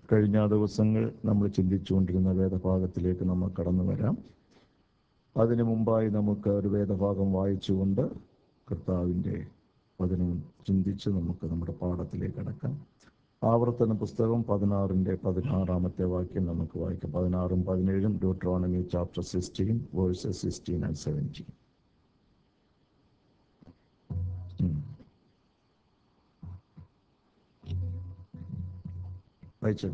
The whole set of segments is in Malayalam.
കഴിഞ്ഞ ദിവസങ്ങൾ നമ്മൾ ചിന്തിച്ചുകൊണ്ടിരുന്ന വേദഭാഗത്തിലേക്ക് നമ്മൾ കടന്നു വരാം അതിനു മുമ്പായി നമുക്ക് ഒരു വേദഭാഗം വായിച്ചുകൊണ്ട് കർത്താവിൻ്റെ വചനം ചിന്തിച്ച് നമുക്ക് നമ്മുടെ പാഠത്തിലേക്ക് കടക്കാം ആവർത്തന പുസ്തകം പതിനാറിൻ്റെ പതിനാറാമത്തെ വാക്യം നമുക്ക് വായിക്കാം പതിനാറും പതിനേഴും Deuteronomy chapter sixteen verses sixteen and seventeen വായിച്ചു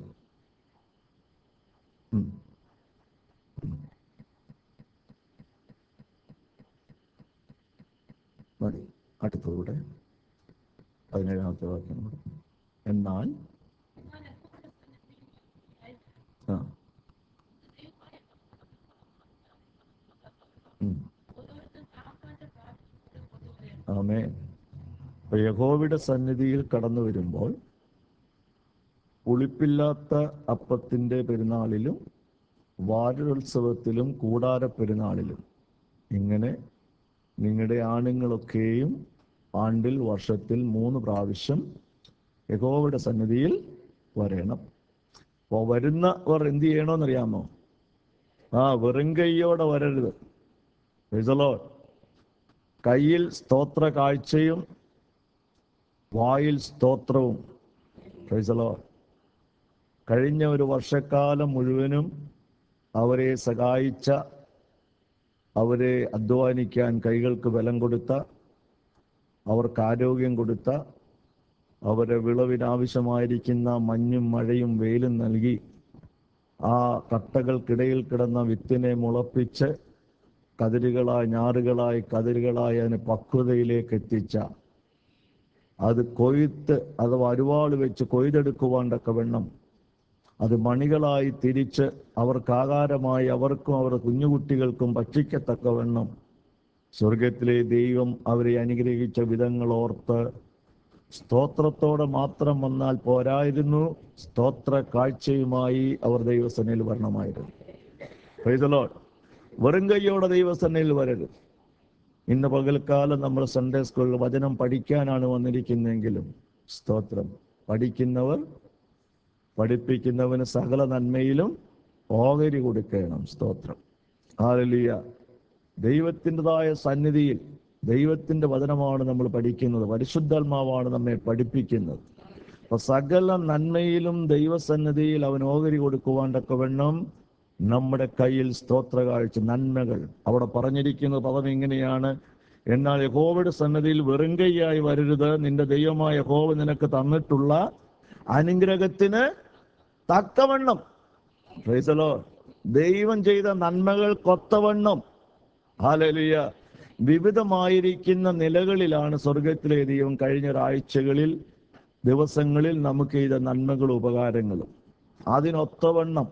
ഉം. മതി അടുത്തതൂടെ പതിനേഴാമത്തെ വാക്യം കൂടെ. എന്നാൽ ആ ഉം. ആമേൻ അപ്പൊ യഹോവയുടെ സന്നിധിയിൽ കടന്നു വരുമ്പോൾ പുളിപ്പില്ലാത്ത അപ്പത്തിന്റെ പെരുന്നാളിലും വാരോത്സവത്തിലും കൂടാര പെരുന്നാളിലും ഇങ്ങനെ നിങ്ങളുടെ ആണുങ്ങളൊക്കെയും ആണ്ടിൽ വർഷത്തിൽ മൂന്ന് പ്രാവശ്യം യഹോവയുടെ സന്നിധിയിൽ വരണം അപ്പോൾ വരുന്നവർ എന്ത് ചെയ്യണമെന്നറിയാമോ ആ വെറും കൈയോടെ വരരുത് Praise the Lord. കയ്യിൽ സ്തോത്ര കാഴ്ചയും വായിൽ സ്തോത്രവും Praise the Lord. കഴിഞ്ഞ ഒരു വർഷക്കാലം മുഴുവനും അവരെ സഹായിച്ച അവരെ അധ്വാനിക്കാൻ കൈകൾക്ക് ബലം കൊടുത്ത അവർക്ക് ആരോഗ്യം കൊടുത്ത അവരെ വിളവിനാവശ്യമായിരിക്കുന്ന മഞ്ഞും മഴയും വെയിലും നൽകി ആ കട്ടകൾക്കിടയിൽ കിടന്ന വിത്തിനെ മുളപ്പിച്ച് കതിരുകളായി ഞാറുകളായി കതിരുകളായി അതിനെ പക്വതയിലേക്ക് എത്തിച്ച അത് കൊയ്ത്ത് അഥവാ അരുവാള് വെച്ച് കൊയ്തെടുക്കുവാൻ തക്കവണ്ണം അത് മണികളായി തിരിച്ച് അവർക്ക് ആകാരമായി അവർക്കും അവരുടെ കുഞ്ഞുകുട്ടികൾക്കും ഭക്ഷിക്കത്തക്കവണ്ണം സ്വർഗത്തിലെ ദൈവം അവരെ അനുഗ്രഹിച്ച വിധങ്ങൾ ഓർത്ത് സ്തോത്രത്തോടെ മാത്രം വന്നാൽ പോരായിരുന്നു സ്തോത്ര കാഴ്ചയുമായി അവർ ദൈവസനയിൽ വരണമായിരുന്നു Praise the Lord. വെറും കൈയോടെ ദൈവസനയിൽ വരരുത് ഇന്ന് പകൽക്കാലം നമ്മൾ സൺഡേ സ്കൂളിൽ വചനം പഠിക്കാനാണ് വന്നിരിക്കുന്നതെങ്കിലും സ്തോത്രം പഠിക്കുന്നവർ പഠിപ്പിക്കുന്നവന് സകല നന്മയിലും ഓഹരി കൊടുക്കണം സ്തോത്രം ആരലിയ ദൈവത്തിൻ്റെതായ സന്നിധിയിൽ ദൈവത്തിന്റെ വചനമാണ് നമ്മൾ പഠിക്കുന്നത് പരിശുദ്ധാത്മാവാണ് നമ്മെ പഠിപ്പിക്കുന്നത് അപ്പൊ സകല നന്മയിലും ദൈവസന്നിധിയിൽ അവൻ ഓഹരി കൊടുക്കുവാൻ തക്കവണ്ണം നമ്മുടെ കയ്യിൽ സ്തോത്ര കാഴ്ച നന്മകൾ അവിടെ പറഞ്ഞിരിക്കുന്ന പദം ഇങ്ങനെയാണ് എന്നാൽ യഹോവയുടെ സന്നദ്ധിയിൽ വെറും കൈയായി വരരുത് നിന്റെ ദൈവമായ യഹോവ നിനക്ക് തന്നിട്ടുള്ള അനുഗ്രഹത്തിന് തക്കവണ്ണം Praise the Lord. ദൈവം ചെയ്ത നന്മകൾ കൊത്തവണ്ണം ഹാലലിയ വിവിധമായിരിക്കുന്ന നിലകളിലാണ് സ്വർഗത്തിലെ ദൈവം കഴിഞ്ഞ ഒരാഴ്ചകളിൽ ദിവസങ്ങളിൽ നമുക്ക് ചെയ്ത നന്മകളും ഉപകാരങ്ങളും അതിനൊത്തവണ്ണം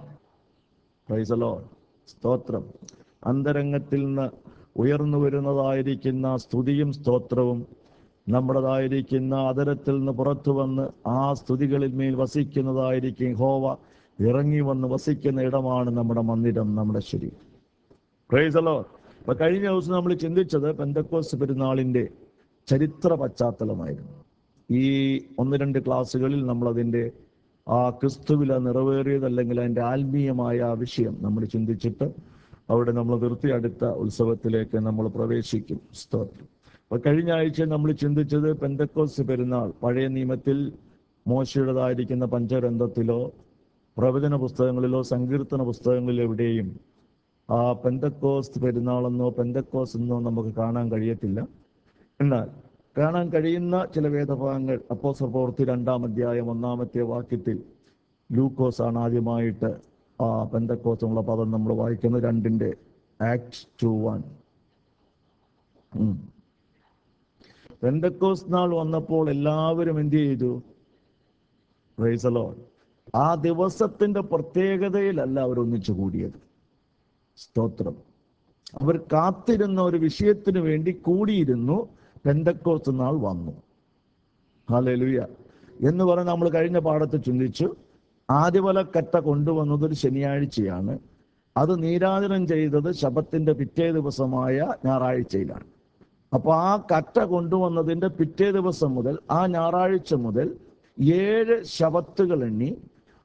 പ്രൈസലോ സ്തോത്രം അന്തരംഗത്തിൽ നിന്ന് ഉയർന്നു വരുന്നതായിരിക്കുന്ന സ്തുതിയും സ്തോത്രവും നമ്മുടേതായിരിക്കുന്ന അതരത്തിൽ നിന്ന് പുറത്തു വന്ന് ആ സ്തുതികളിൽ മേൽ വസിക്കുന്നതായിരിക്കും ഹോവ ഇറങ്ങി വന്ന് വസിക്കുന്ന ഇടമാണ് നമ്മുടെ മന്ദിരം നമ്മുടെ ശരീരം പ്രൈസലോ അപ്പൊ കഴിഞ്ഞ ദിവസം നമ്മൾ ചിന്തിച്ചത് പെന്തക്കോസ് പെരുന്നാളിന്റെ ചരിത്ര പശ്ചാത്തലമായിരുന്നു ഈ ഒന്ന് രണ്ട് ക്ലാസ്സുകളിൽ നമ്മൾ അതിന്റെ ആ ക്രിസ്തുവില നിറവേറിയത് അല്ലെങ്കിൽ അതിന്റെ ആത്മീയമായ ആ വിഷയം നമ്മൾ ചിന്തിച്ചിട്ട് അവിടെ നമ്മൾ നിർത്തി അടുത്ത ഉത്സവത്തിലേക്ക് നമ്മൾ പ്രവേശിക്കും സ്തോത്രം അപ്പൊ കഴിഞ്ഞ ആഴ്ച നമ്മൾ ചിന്തിച്ചത് പെന്തക്കോസ് പെരുന്നാൾ പഴയ നിയമത്തിൽ മോശയുടേതായിരിക്കുന്ന പഞ്ചഗ്രന്ഥത്തിലോ പ്രവചന പുസ്തകങ്ങളിലോ സങ്കീർത്തന പുസ്തകങ്ങളിലോ എവിടെയും ആ പെന്തക്കോസ് പെരുന്നാളെന്നോ പെന്തക്കോസ് എന്നോ നമുക്ക് കാണാൻ കഴിയത്തില്ല എന്നാൽ കാണാൻ കഴിയുന്ന ചില വേദഭാഗങ്ങൾ അപ്പോസർ പ്രവൃത്തി രണ്ടാം അധ്യായം ഒന്നാമത്തെ വാക്യത്തിൽ ലൂക്കോസ് ആണ് ആദ്യമായിട്ട് ആ പെന്തക്കോസ് എന്നുള്ള പദം നമ്മൾ വായിക്കുന്നത് രണ്ടിന്റെ ആക്ട് ടു വൺ പെന്തക്കോസ് നാൾ വന്നപ്പോൾ എല്ലാവരും എന്ത് ചെയ്തു Praise the Lord. ആ ദിവസത്തിന്റെ പ്രത്യേകതയിലല്ല അവർ ഒന്നിച്ചു കൂടിയത് സ്തോത്രം അവർ കാത്തിരുന്ന ഒരു വിഷയത്തിന് വേണ്ടി കൂടിയിരുന്നു പെന്തക്കോസ് നാൾ വന്നു ഹാലലുയ എന്ന് പറഞ്ഞ് നമ്മൾ കഴിഞ്ഞ പാഠത്തെ ചിന്തിച്ചു ആദ്യവലക്കറ്റ കൊണ്ടുവന്നത് ഒരു ശനിയാഴ്ചയാണ് അത് നീരാജനം ചെയ്തത് ശബത്തിന്റെ പിറ്റേ ദിവസമായ ഞായറാഴ്ചയിലാണ് അപ്പൊ ആ കറ്റ കൊണ്ടുവന്നതിന്റെ പിറ്റേ ദിവസം മുതൽ ആ ഞായറാഴ്ച മുതൽ ഏഴ് ശബത്തുകൾ എണ്ണി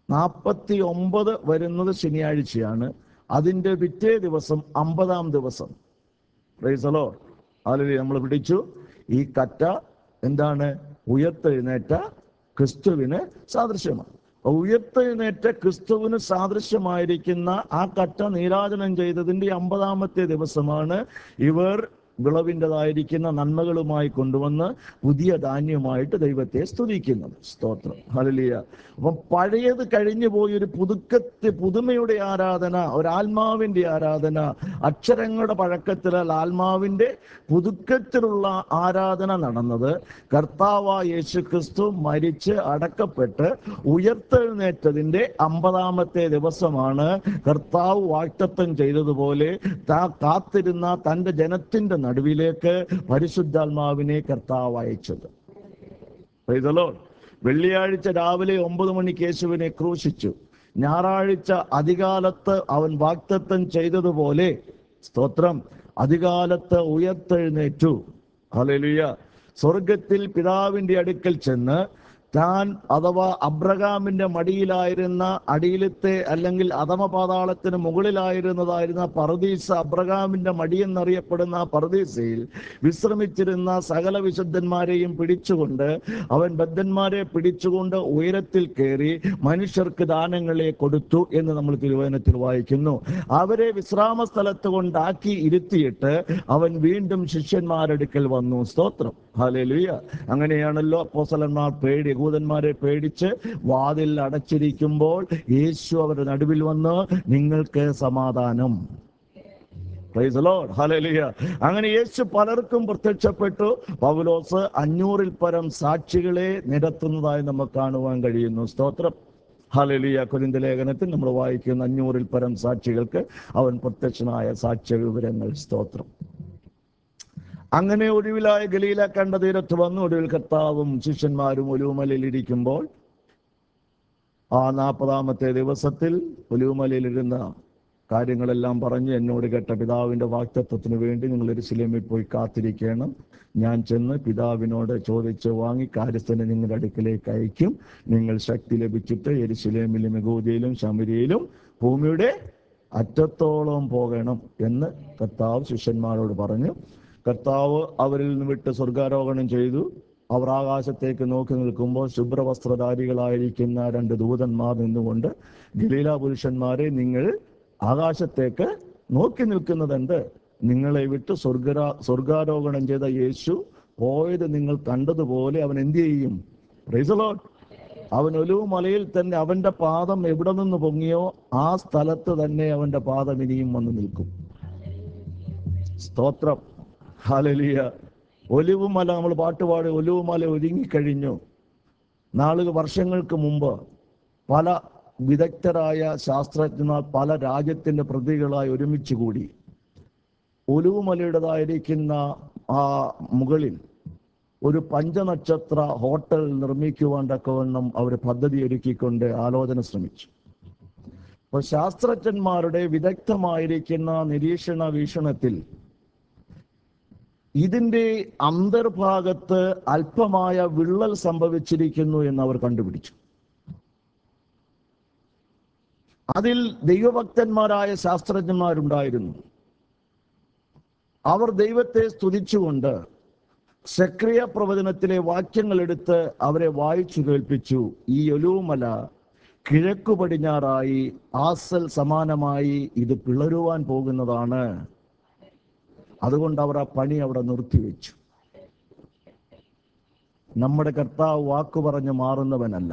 നാൽപ്പത്തി ഒമ്പത് വരുന്നത് ശനിയാഴ്ചയാണ് അതിൻ്റെ പിറ്റേ ദിവസം അമ്പതാം ദിവസം പ്രൈസലോ അതിൽ നമ്മൾ പിടിച്ചു ഈ കറ്റ എന്താണ് ഉയർത്തെഴുന്നേറ്റ ക്രിസ്തുവിന് സാദൃശ്യമാണ് അപ്പൊ ഉയർത്തെഴുന്നേറ്റ ക്രിസ്തുവിന് സാദൃശ്യമായിരിക്കുന്ന ആ കറ്റ നീരാജനം ചെയ്തതിന്റെ അമ്പതാമത്തെ ദിവസമാണ് ഇവർ വിളവിൻ്റെതായിരിക്കുന്ന നന്മകളുമായി കൊണ്ടുവന്ന് പുതിയ ധാന്യമായിട്ട് ദൈവത്തെ സ്തുതിക്കുന്നത് സ്തോത്രം ഹലലിയ അപ്പം പഴയത് കഴിഞ്ഞു പോയി ഒരു പുതുക്കത്തെ പുതുമയുടെ ആരാധന ഒരു ആത്മാവിന്റെ ആരാധന അക്ഷരങ്ങളുടെ പഴക്കത്തിലല്ല ആത്മാവിന്റെ പുതുക്കത്തിലുള്ള ആരാധന നടന്നത് കർത്താവ യേശു ക്രിസ്തു മരിച്ച് അടക്കപ്പെട്ട് ഉയർത്തെഴുന്നേറ്റതിന്റെ അമ്പതാമത്തെ ദിവസമാണ് കർത്താവ് വാക്തത്വം ചെയ്തതുപോലെ താ കാത്തിരുന്ന തന്റെ ജനത്തിന്റെ നടുവിലേക്ക് പരിശുദ്ധാത്മാവിനെ കർത്താവ് അയച്ചത് Praise the Lord. വെള്ളിയാഴ്ച രാവിലെ ഒമ്പത് മണിക്ക് യേശുവിനെ ക്രൂശിച്ചു ഞായറാഴ്ച അധികാലത്ത് അവൻ വാക്തത്വം ചെയ്തതുപോലെ സ്തോത്രം അധികാലത്ത് ഉയർത്തെഴുന്നേറ്റു ഹല്ലേലൂയ സ്വർഗത്തിൽ പിതാവിന്റെ അടുക്കൽ ചെന്ന് താൻ അഥവാ അബ്രഹാമിന്റെ മടിയിലായിരുന്ന അടിയിലത്തെ അല്ലെങ്കിൽ അധമപാതാളത്തിന് മുകളിലായിരുന്നതായിരുന്ന പർദീസ അബ്രഹാമിന്റെ മടി എന്നറിയപ്പെടുന്ന ആ പർദീസയിൽ വിശ്രമിച്ചിരുന്ന സകല വിശുദ്ധന്മാരെയും പിടിച്ചുകൊണ്ട് അവൻ ബദ്ധന്മാരെ പിടിച്ചുകൊണ്ട് ഉയരത്തിൽ കയറി മനുഷ്യർക്ക് ദാനങ്ങളെ കൊടുത്തു എന്ന് നമ്മൾ തിരുവചനത്തിൽ വായിക്കുന്നു അവരെ വിശ്രാമ സ്ഥലത്ത് കൊണ്ടാക്കി ഇരുത്തിയിട്ട് അവൻ വീണ്ടും ശിഷ്യന്മാരെടുക്കൽ വന്നു സ്തോത്രം ഹാലേലുയ അങ്ങനെയാണല്ലോ അപ്പോസലന്മാർ പേടി യഹൂദന്മാരെ പേടിച്ച് വാതിൽ അടച്ചിരിക്കുമ്പോൾ യേശു അവരുടെ നടുവിൽ വന്ന് നിങ്ങൾക്ക് സമാധാനം Praise the Lord. Hallelujah. അങ്ങനെ യേശു പലർക്കും പ്രത്യക്ഷപ്പെട്ടു പൗലോസ് അഞ്ഞൂറിൽ പരം സാക്ഷികളെ നിരത്തുന്നതായി നമുക്ക് കാണുവാൻ കഴിയുന്നു സ്തോത്രം ഹലലിയ കുരിന്ത ലേഖനത്തിൽ നമ്മൾ വായിക്കുന്ന അഞ്ഞൂറിൽ പരം സാക്ഷികൾക്ക് അവൻ പ്രത്യക്ഷനായ സാക്ഷ്യ വിവരങ്ങൾ സ്തോത്രം അങ്ങനെ ഒടുവിലായ ഗലീല കണ്ട തീരത്ത് വന്നു ഒടുവിൽ കർത്താവും ശിഷ്യന്മാരും ഒലുമലയിൽ ഇരിക്കുമ്പോൾ ആ നാൽപ്പതാമത്തെ ദിവസത്തിൽ ഒലുമലയിലിരുന്ന കാര്യങ്ങളെല്ലാം പറഞ്ഞ് എന്നോട് കേട്ട പിതാവിന്റെ വാക്തത്വത്തിന് വേണ്ടി നിങ്ങൾ എരുസലേമിൽ പോയി കാത്തിരിക്കണം ഞാൻ ചെന്ന് പിതാവിനോട് ചോദിച്ച് വാങ്ങി കാര്യസ്ഥനെ നിങ്ങളുടെ അടുക്കിലേക്ക് അയക്കും നിങ്ങൾ ശക്തി ലഭിച്ചിട്ട് എരുസലേമിലും യഹൂദിയിലും ശമരിയിലും ഭൂമിയുടെ അറ്റത്തോളം പോകണം എന്ന് കർത്താവ് ശിഷ്യന്മാരോട് പറഞ്ഞു കർത്താവ് അവരിൽ നിന്ന് വിട്ട് സ്വർഗാരോഹണം ചെയ്തു അവർ ആകാശത്തേക്ക് നോക്കി നിൽക്കുമ്പോൾ ശുഭ്രവസ്ത്രധാരികളായിരിക്കുന്ന രണ്ട് ദൂതന്മാർ നിന്നുകൊണ്ട് ഗലീല പുരുഷന്മാരെ നിങ്ങൾ ആകാശത്തേക്ക് നോക്കി നിൽക്കുന്നതെന്ത് നിങ്ങളെ വിട്ട് സ്വർഗരാ സ്വർഗാരോഹണം ചെയ്ത യേശു പോയത് നിങ്ങൾ കണ്ടതുപോലെ അവൻ എന്ത് ചെയ്യും Praise the Lord. അവൻ ഒലുവ് മലയിൽ തന്നെ അവന്റെ പാദം എവിടെ നിന്ന് പൊങ്ങിയോ ആ സ്ഥലത്ത് തന്നെ അവന്റെ പാദം ഇനിയും വന്ന് നിൽക്കും സ്തോത്രം ഹാലലിയ ഒലിവുമല നമ്മൾ പാട്ടുപാടി ഒലിവുമല ഒരുങ്ങിക്കഴിഞ്ഞു നാളുക വർഷങ്ങൾക്ക് മുമ്പ് പല വിദഗ്ധരായ ശാസ്ത്രജ്ഞന്മാർ പല രാജ്യത്തിന്റെ പ്രതികളായി ഒരുമിച്ച് കൂടി ഒലിവുമലയുടേതായിരിക്കുന്ന ആ മുകളിൽ ഒരു പഞ്ചനക്ഷത്ര ഹോട്ടൽ നിർമ്മിക്കുവാൻ തക്കവണ്ണം അവർ പദ്ധതി ഒരുക്കിക്കൊണ്ട് ആലോചന ശ്രമിച്ചു അപ്പൊ ശാസ്ത്രജ്ഞന്മാരുടെ വിദഗ്ധമായിരിക്കുന്ന നിരീക്ഷണ വീക്ഷണത്തിൽ ഇതിന്റെ അന്തർഭാഗത്ത് അല്പമായ വിള്ളൽ സംഭവിച്ചിരിക്കുന്നു എന്ന് അവർ കണ്ടുപിടിച്ചു അതിൽ ദൈവഭക്തന്മാരായ ശാസ്ത്രജ്ഞന്മാരുണ്ടായിരുന്നു അവർ ദൈവത്തെ സ്തുതിച്ചുകൊണ്ട് സക്രിയ പ്രവചനത്തിലെ വാക്യങ്ങൾ എടുത്ത് അവരെ വായിച്ചു കേൾപ്പിച്ചു ഈ ഒലുമല കിഴക്കു പടിഞ്ഞാറായി ആസൽ സമാനമായി ഇത് പിളരുവാൻ പോകുന്നതാണ് അതുകൊണ്ട് അവർ ആ പണി അവിടെ നിർത്തിവെച്ചു നമ്മുടെ കർത്താവ് വാക്കു പറഞ്ഞ് മാറുന്നവനല്ല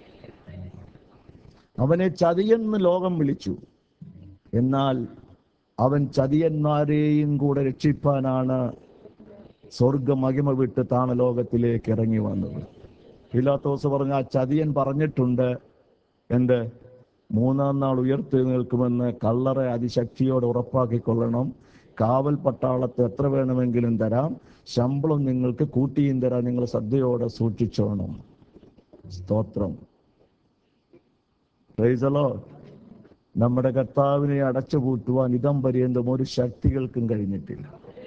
അവനെ ചതിയെന്ന് ലോകം വിളിച്ചു എന്നാൽ അവൻ ചതിയന്മാരെയും കൂടെ രക്ഷിപ്പാനാണ് സ്വർഗ മഹിമ വിട്ട് താണ ലോകത്തിലേക്ക് ഇറങ്ങി വന്നത് പിലാത്തോസ് പറഞ്ഞ ആ ചതിയൻ പറഞ്ഞിട്ടുണ്ട് എന്ത് മൂന്നാം നാൾ ഉയർത്തി നിൽക്കുമെന്ന് കള്ളറെ അതിശക്തിയോടെ ഉറപ്പാക്കിക്കൊള്ളണം കാവൽ പട്ടാളത്ത് എത്ര വേണമെങ്കിലും തരാം ശമ്പളം നിങ്ങൾക്ക് കൂട്ടിയും തരാം നിങ്ങൾ ശ്രദ്ധയോടെ സൂക്ഷിച്ചോണം സ്തോത്രം Praise the Lord. നമ്മുടെ കർത്താവിനെ അടച്ചുപൂട്ടുവാൻ ഇതം പര്യന്തം ഒരു ശക്തികൾക്കും കഴിഞ്ഞിട്ടില്ല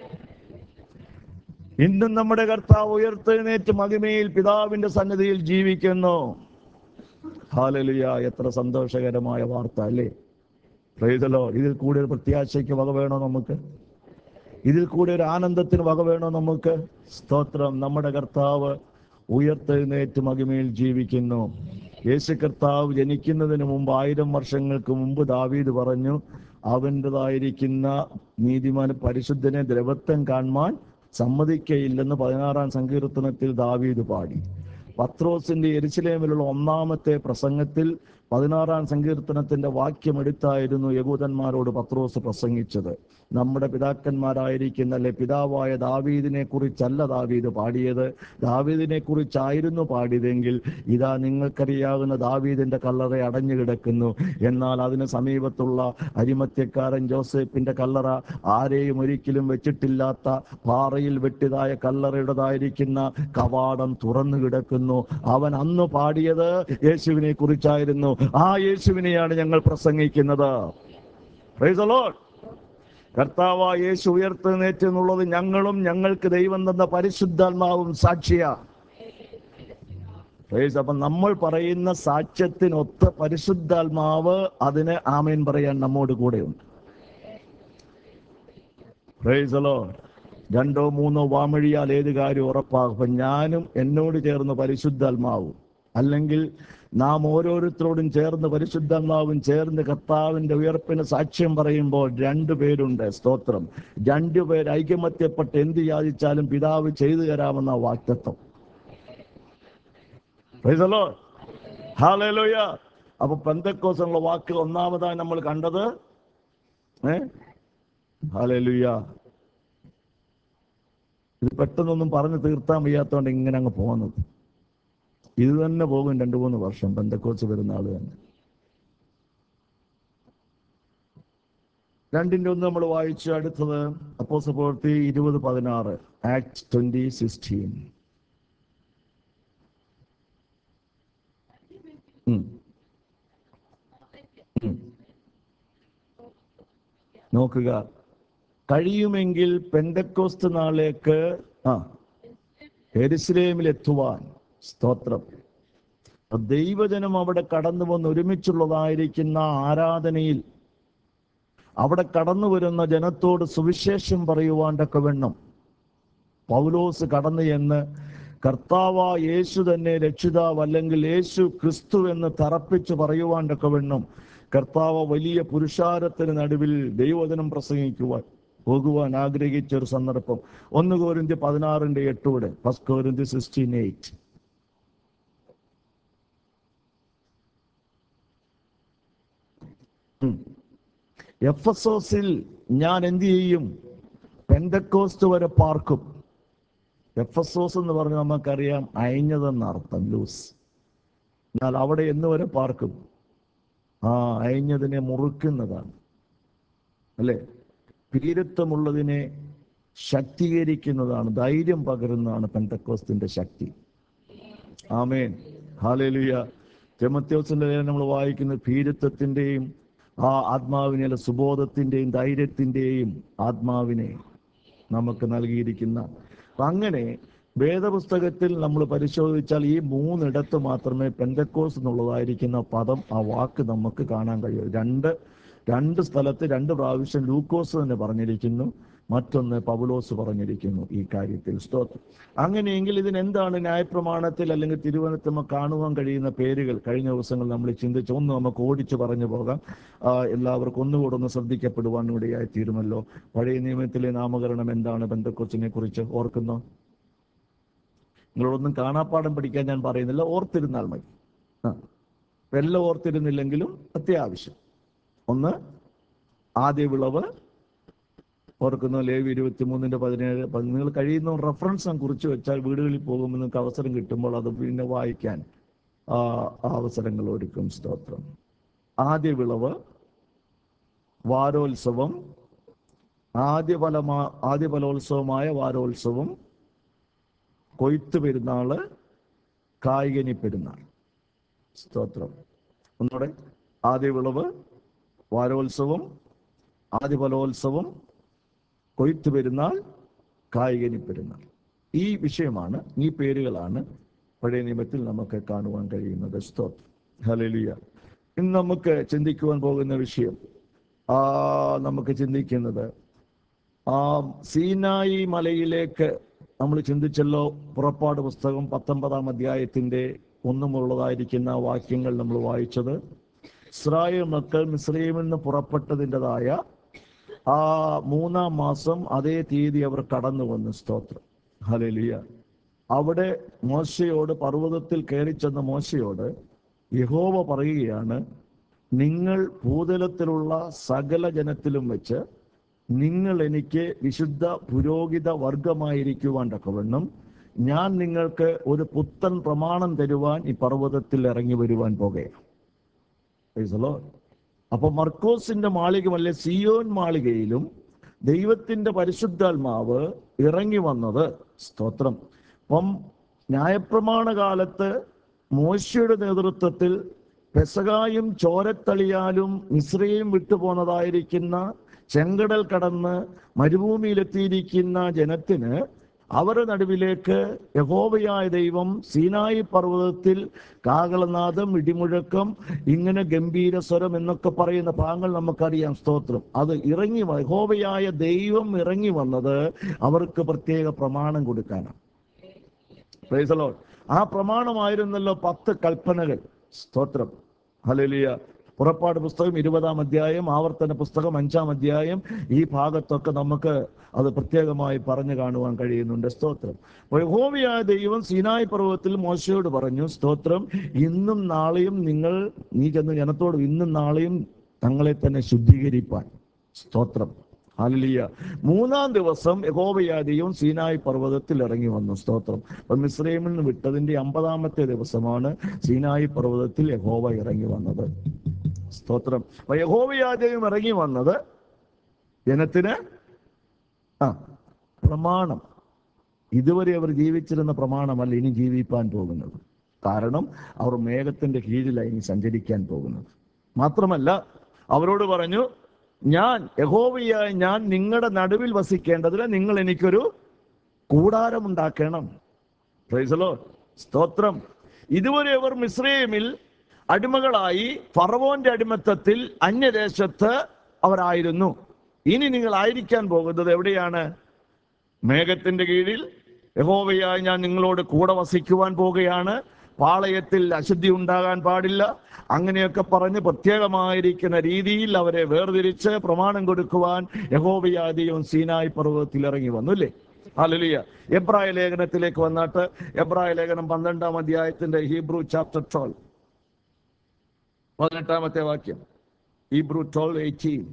ഇന്നും നമ്മുടെ കർത്താവ് ഉയർത്തെഴുന്നേറ്റ് മഹിമയിൽ പിതാവിന്റെ സന്നിധിയിൽ ജീവിക്കുന്നു ഹാലലുയ എത്ര സന്തോഷകരമായ വാർത്ത അല്ലേ പ്രൈതലോ ഇതിൽ കൂടുതൽ പ്രത്യാശയ്ക്ക് വക വേണോ നമുക്ക് ഇതിൽ കൂടി ഒരു ആനന്ദത്തിന് വക വേണോ നമുക്ക് സ്തോത്രം നമ്മുടെ കർത്താവ് ഉയർത്തെഴുന്നേറ്റ് മകിമയിൽ ജീവിക്കുന്നു യേശു കർത്താവ് ജനിക്കുന്നതിന് മുമ്പ് ആയിരം വർഷങ്ങൾക്ക് മുമ്പ് ദാവീദ് പറഞ്ഞു അവൻ്റെതായിരിക്കുന്ന നീതിമാൻ പരിശുദ്ധനെ ദ്രവത്വം കാണുവാൻ സമ്മതിക്കയില്ലെന്ന് പതിനാറാം സങ്കീർത്തനത്തിൽ ദാവീദ് പാടി പത്രോസിന്റെ എരിശിലേമിലുള്ള ഒന്നാമത്തെ പ്രസംഗത്തിൽ പതിനാറാം സങ്കീർത്തനത്തിന്റെ വാക്യം എടുത്തായിരുന്നു യഹൂദന്മാരോട് പത്രോസ് പ്രസംഗിച്ചത് നമ്മുടെ പിതാക്കന്മാരായിരിക്കുന്ന അല്ലെ പിതാവായ ദാവീദിനെ കുറിച്ചല്ല ദാവീദ് പാടിയത് ദാവീദിനെ കുറിച്ചായിരുന്നു പാടിയതെങ്കിൽ ഇതാ നിങ്ങൾക്കറിയാവുന്ന ദാവീദിന്റെ കല്ലറ അടഞ്ഞു കിടക്കുന്നു എന്നാൽ അതിന് സമീപത്തുള്ള അരിമത്യക്കാരൻ ജോസഫിന്റെ കല്ലറ ആരെയും ഒരിക്കലും വെച്ചിട്ടില്ലാത്ത പാറയിൽ വെട്ടിയതായ കല്ലറയുടേതായിരിക്കുന്ന കവാടം തുറന്നു കിടക്കുന്നു അവൻ അന്ന് പാടിയത് യേശുവിനെ കുറിച്ചായിരുന്നു ആ യേശുവിനെയാണ് ഞങ്ങൾ പ്രസംഗിക്കുന്നത് Praise the Lord. കർത്താവ് യേശു ഉയർത്തുന്നേറ്റ് എന്നുള്ളത് ഞങ്ങളും ഞങ്ങൾക്ക് ദൈവം തന്ന പരിശുദ്ധാത്മാവും സാക്ഷിയാ Praise. അപ്പൊ നമ്മൾ പറയുന്ന സാക്ഷ്യത്തിനൊത്ത പരിശുദ്ധാത്മാവ് അതിന് ആമേൻ പറയാൻ നമ്മോട് കൂടെയുണ്ട് Praise the Lord. രണ്ടോ മൂന്നോ വാമൊഴിയാൽ ഏത് കാര്യം ഉറപ്പാകും അപ്പൊ ഞാനും എന്നോട് ചേർന്ന് പരിശുദ്ധാത്മാവും അല്ലെങ്കിൽ നാം ഓരോരുത്തരോടും ചേർന്ന് പരിശുദ്ധാത്മാവും ചേർന്ന് കർത്താവിന്റെ ഉയർപ്പിന് സാക്ഷ്യം പറയുമ്പോൾ രണ്ടു പേരുണ്ട് സ്തോത്രം രണ്ടുപേർ ഐകമത്യപ്പെട്ട് എന്ത് യാചിച്ചാലും പിതാവ് ചെയ്തു തരാമെന്ന വാക്തത്വം Praise the Lord. Hallelujah. അപ്പൊ പെന്തക്കോസുള്ള വാക്ക് ഒന്നാമതായി നമ്മൾ കണ്ടത് ഏ ഹാലലുയ ഇത് പെട്ടെന്നൊന്നും പറഞ്ഞു തീർത്താൻ വയ്യാത്തോണ്ട് ഇങ്ങനെ അങ്ങ് പോകുന്നത് ഇത് തന്നെ പോകും രണ്ടു മൂന്ന് വർഷം പെന്തക്കോസ് വരുന്ന ആള് തന്നെ രണ്ടിന്റെ ഒന്ന് നമ്മൾ വായിച്ചു അടുത്തത് അപ്പോസ പ്രവൃത്തി ഇരുപത് പതിനാറ് ആക്ട് ട്വന്റി സിക്സ്റ്റീൻ നോക്കുക കഴിയുമെങ്കിൽ പെന്തക്കോസ്ത് നാളേക്ക് ആ എരുസലേമിൽ എത്തുവാൻ സ്തോത്രം അപ്പൊ ദൈവജനം അവിടെ കടന്നു വന്ന് ഒരുമിച്ചുള്ളതായിരിക്കുന്ന ആരാധനയിൽ അവിടെ കടന്നു വരുന്ന ജനത്തോട് സുവിശേഷം പറയുവാൻ തക്കവണ്ണം പൗലോസ് കടന്നു എന്ന് കർത്താവ യേശു തന്നെ രക്ഷിതാവ് അല്ലെങ്കിൽ യേശു ക്രിസ്തു എന്ന് തറപ്പിച്ച് പറയുവാൻ തക്കവണ്ണം കർത്താവ് വലിയ പുരുഷാരത്തിന് നടുവിൽ ദൈവവചനം പ്രസംഗിക്കുവാൻ പോകുവാൻ ആഗ്രഹിച്ച ഒരു സന്ദർഭം ഒന്ന് കോരിന്തി പതിനാറിന്റെ എട്ടൂടെ ഫസ്റ്റ് കോരിന്തി സിക്സ്റ്റീൻ എയ്റ്റ് എഫ് എസ് ഓസിൽ ഞാൻ എന്ത് ചെയ്യും പെന്തക്കോസ്റ്റ് വരെ പാർക്കും എഫ് എസ് ഓസ് എന്ന് പറഞ്ഞാൽ നമുക്കറിയാം അയഞ്ഞതെന്ന അർത്ഥം ലൂസ് എന്നാൽ അവിടെ എന്ന് വരെ പാർക്കും ആ അയഞ്ഞതിനെ മുറുക്കുന്നതാണ് അല്ലേ ഭീരത്വമുള്ളതിനെ ശക്തീകരിക്കുന്നതാണ് ധൈര്യം പകരുന്നതാണ് പെന്തക്കോസ്തിന്റെ ശക്തി ആമേൻ ഹാലേലുയ തെമത്യോസിന്റെ ലേഖനം നമ്മൾ വായിക്കുന്ന ഭീരത്വത്തിന്റെയും ആ ആത്മാവിനെ അല്ല സുബോധത്തിന്റെയും ധൈര്യത്തിന്റെയും ആത്മാവിനെ നമുക്ക് നൽകിയിരിക്കുന്ന അപ്പൊ അങ്ങനെ വേദപുസ്തകത്തിൽ നമ്മൾ പരിശോധിച്ചാൽ ഈ മൂന്നിടത്ത് മാത്രമേ പെന്തക്കോസ് എന്നുള്ളതായിരിക്കുന്ന പദം ആ വാക്ക് നമുക്ക് കാണാൻ കഴിയൂ രണ്ട് രണ്ട് സ്ഥലത്ത് രണ്ട് പ്രാവശ്യം ലൂക്കോസ് തന്നെ പറഞ്ഞിരിക്കുന്നു മറ്റൊന്ന് പൗലോസ് പറഞ്ഞിരിക്കുന്നു ഈ കാര്യത്തിൽ സ്തോത്രം അങ്ങനെയെങ്കിൽ ഇതിന് എന്താണ് ന്യായപ്രമാണത്തിൽ അല്ലെങ്കിൽ തിരുവനന്തപുരം കാണുവാൻ കഴിയുന്ന പേരുകൾ കഴിഞ്ഞ ദിവസങ്ങൾ നമ്മൾ ചിന്തിച്ച് ഒന്ന് നമുക്ക് ഓടിച്ചു പറഞ്ഞു പോകാം ആ, എല്ലാവർക്കും ഒന്നുകൂടെ ഒന്ന് ശ്രദ്ധിക്കപ്പെടുവാൻ ഇവിടെയായി തീരുമല്ലോ പഴയ നിയമത്തിലെ നാമകരണം എന്താണ് ബന്ധക്കൊച്ചിനെ കുറിച്ച് ഓർക്കുന്നോ നിങ്ങളോടൊന്നും കാണാപ്പാടം പഠിക്കാൻ ഞാൻ പറയുന്നില്ല ഓർത്തിരുന്നാൽ മതി ആ എല്ലാം ഓർത്തിരുന്നില്ലെങ്കിലും അത്യാവശ്യം ഒന്ന് ആദ്യ വിളവ് ഓർക്കുന്നു ലേവി ഇരുപത്തി മൂന്നിന്റെ പതിനേഴ് പതി- നിങ്ങൾ കഴിയുന്ന റെഫറൻസ് ഞാൻ കുറിച്ച് വെച്ചാൽ വീടുകളിൽ പോകുമ്പോൾ നിങ്ങൾക്ക് അവസരം കിട്ടുമ്പോൾ അത് പിന്നെ വായിക്കാൻ ആ ആ അവസരങ്ങൾ ഒരുക്കും സ്തോത്രം ആദ്യ വിളവ് വാരോത്സവം ആദ്യ ഫലമാ ആദ്യ ഫലോത്സവമായ വാരോത്സവം കൊയ്ത്ത് പെരുന്നാള് കായികനി പെരുന്നാൾ സ്തോത്രം ഒന്നുകൂടെ ആദ്യ വിളവ് വാരോത്സവം ആദ്യ ഫലോത്സവം കൊയ്ത്ത് പെരുന്നാൾ കായികനി പെരുന്നാൾ ഈ വിഷയമാണ് ഈ പേരുകളാണ് പഴയ നിയമത്തിൽ നമുക്ക് കാണുവാൻ കഴിയുന്നത് സ്തോത്രം ഹല്ലേലൂയ ഇന്ന് നമുക്ക് ചിന്തിക്കുവാൻ പോകുന്ന വിഷയം ആ നമുക്ക് ചിന്തിക്കുന്നത് ആ സീനായി മലയിലേക്ക് നമ്മൾ ചിന്തിച്ചല്ലോ പുറപ്പാട് പുസ്തകം പത്തൊമ്പതാം അധ്യായത്തിന്റെ ഒന്നുമുള്ളതായിരിക്കുന്ന വാക്യങ്ങൾ നമ്മൾ വായിച്ചത് ഇസ്രായേൽ മക്കൾ മിസ്രൈമിൽ നിന്ന് പുറപ്പെട്ടതിൻ്റെതായ ആ മൂന്നാം മാസം അതേ തീയതി അവർ കടന്നു വന്നു സ്തോത്രം ഹലലിയ അവിടെ മോശയോട് പർവ്വതത്തിൽ കയറി ചെന്ന മോശയോട് യഹോവ പറയുകയാണ് നിങ്ങൾ ഭൂതലത്തിലുള്ള സകല ജനത്തിലും വെച്ച് നിങ്ങൾ എനിക്ക് വിശുദ്ധ പുരോഹിത വർഗമായിരിക്കുവാൻ തക്കവണ്ണം ഞാൻ നിങ്ങൾക്ക് ഒരു പുത്തൻ പ്രമാണം തരുവാൻ ഈ പർവ്വതത്തിൽ ഇറങ്ങി വരുവാൻ പോകുകയാണ് Praise the Lord. അപ്പൊ മർക്കോസിന്റെ മാളികമല്ലേ സിയോൻ മാളികയിലും ദൈവത്തിന്റെ പരിശുദ്ധാത്മാവ് ഇറങ്ങി വന്നത് സ്തോത്രം അപ്പം ന്യായപ്രമാണ കാലത്ത് മോശയുടെ നേതൃത്വത്തിൽ പെസകായും ചോരത്തളിയാലും മിശ്രയും വിട്ടുപോന്നതായിരിക്കുന്ന ചെങ്കടൽ കടന്ന് മരുഭൂമിയിലെത്തിയിരിക്കുന്ന ജനത്തിന് അവരുടെ നടുവിലേക്ക് യഹോവയായ ദൈവം സീനായി പർവ്വതത്തിൽ കാകളനാദം ഇടിമുഴക്കം ഇങ്ങനെ ഗംഭീര സ്വരം എന്നൊക്കെ പറയുന്ന ഭാഗങ്ങൾ നമുക്കറിയാം സ്തോത്രം അത് ഇറങ്ങി വ- യഹോവയായ ദൈവം ഇറങ്ങി വന്നത് അവർക്ക് പ്രത്യേക പ്രമാണം കൊടുക്കാനാണ് Praise the Lord. ആ പ്രമാണമായിരുന്നല്ലോ പത്ത് കൽപ്പനകൾ സ്തോത്രം ഹല്ലേലൂയ പുറപ്പാട് പുസ്തകം ഇരുപതാം അധ്യായം ആവർത്തന പുസ്തകം അഞ്ചാം അധ്യായം ഈ ഭാഗത്തൊക്കെ നമുക്ക് അത് പ്രത്യേകമായി പറഞ്ഞു കാണുവാൻ കഴിയുന്നുണ്ട് സ്തോത്രം അപ്പോൾ യഹോവയായ ദൈവം സീനായി പർവ്വതത്തിൽ മോശയോട് പറഞ്ഞു സ്തോത്രം ഇന്നും നാളെയും നിങ്ങൾ നീ ചെന്ന് ജനത്തോട് ഇന്നും നാളെയും തങ്ങളെ തന്നെ ശുദ്ധീകരിപ്പാൻ സ്തോത്രം ഹല്ലേലൂയ മൂന്നാം ദിവസം യഹോവയായ ദൈവം സീനായി പർവ്വതത്തിൽ ഇറങ്ങി വന്നു സ്തോത്രം അപ്പൊ മിസ്രൈമിൽ നിന്ന് വിട്ടതിന്റെ അമ്പതാമത്തെ ദിവസമാണ് സീനായി പർവ്വതത്തിൽ യഹോവ ഇറങ്ങി വന്നത് സ്തോത്രം അപ്പൊ യഹോവയായ ദൈവം ഇറങ്ങി വന്നത് ജനത്തിന് ആ പ്രമാണം ഇതുവരെ അവർ ജീവിച്ചിരുന്ന പ്രമാണമല്ല ഇനി ജീവിപ്പാൻ പോകുന്നത് കാരണം അവർ മേഘത്തിന്റെ കീഴിലായി ഇനി സഞ്ചരിക്കാൻ പോകുന്നത് മാത്രമല്ല അവരോട് പറഞ്ഞു ഞാൻ യഹോവയായ ഞാൻ നിങ്ങളുടെ നടുവിൽ വസിക്കേണ്ടതിന് നിങ്ങൾ എനിക്കൊരു കൂടാരമുണ്ടാക്കണം Praise the Lord. സ്തോത്രം ഇതുവരെ അവർ മിസ്രൈമിൽ അടിമകളായി ഫറവോന്റെ അടിമത്തത്തിൽ അന്യദേശത്ത് അവരായിരുന്നു ഇനി നിങ്ങൾ ആയിരിക്കാൻ പോകുന്നത് എവിടെയാണ് മേഘത്തിന്റെ കീഴിൽ യഹോവയായി ഞാൻ നിങ്ങളോട് കൂടെ വസിക്കുവാൻ പോകുകയാണ് പാളയത്തിൽ അശുദ്ധി ഉണ്ടാകാൻ പാടില്ല അങ്ങനെയൊക്കെ പറഞ്ഞ് പ്രത്യേകമായിരിക്കുന്ന രീതിയിൽ അവരെ വേർതിരിച്ച് പ്രമാണം കൊടുക്കുവാൻ യഹോവയാദിയും സീനായി പർവ്വതത്തിൽ ഇറങ്ങി വന്നു അല്ലേ ഹല്ലേലൂയ എബ്രായ ലേഖനത്തിലേക്ക് വന്നിട്ട് എബ്രായ ലേഖനം പന്ത്രണ്ടാം അധ്യായത്തിന്റെ ഹീബ്രു ചാപ്റ്റർ ട്വൽവ് പതിനെട്ടാമത്തെ വാക്യം ഹീബ്രു ട്വൽവ് എയ്റ്റീൻ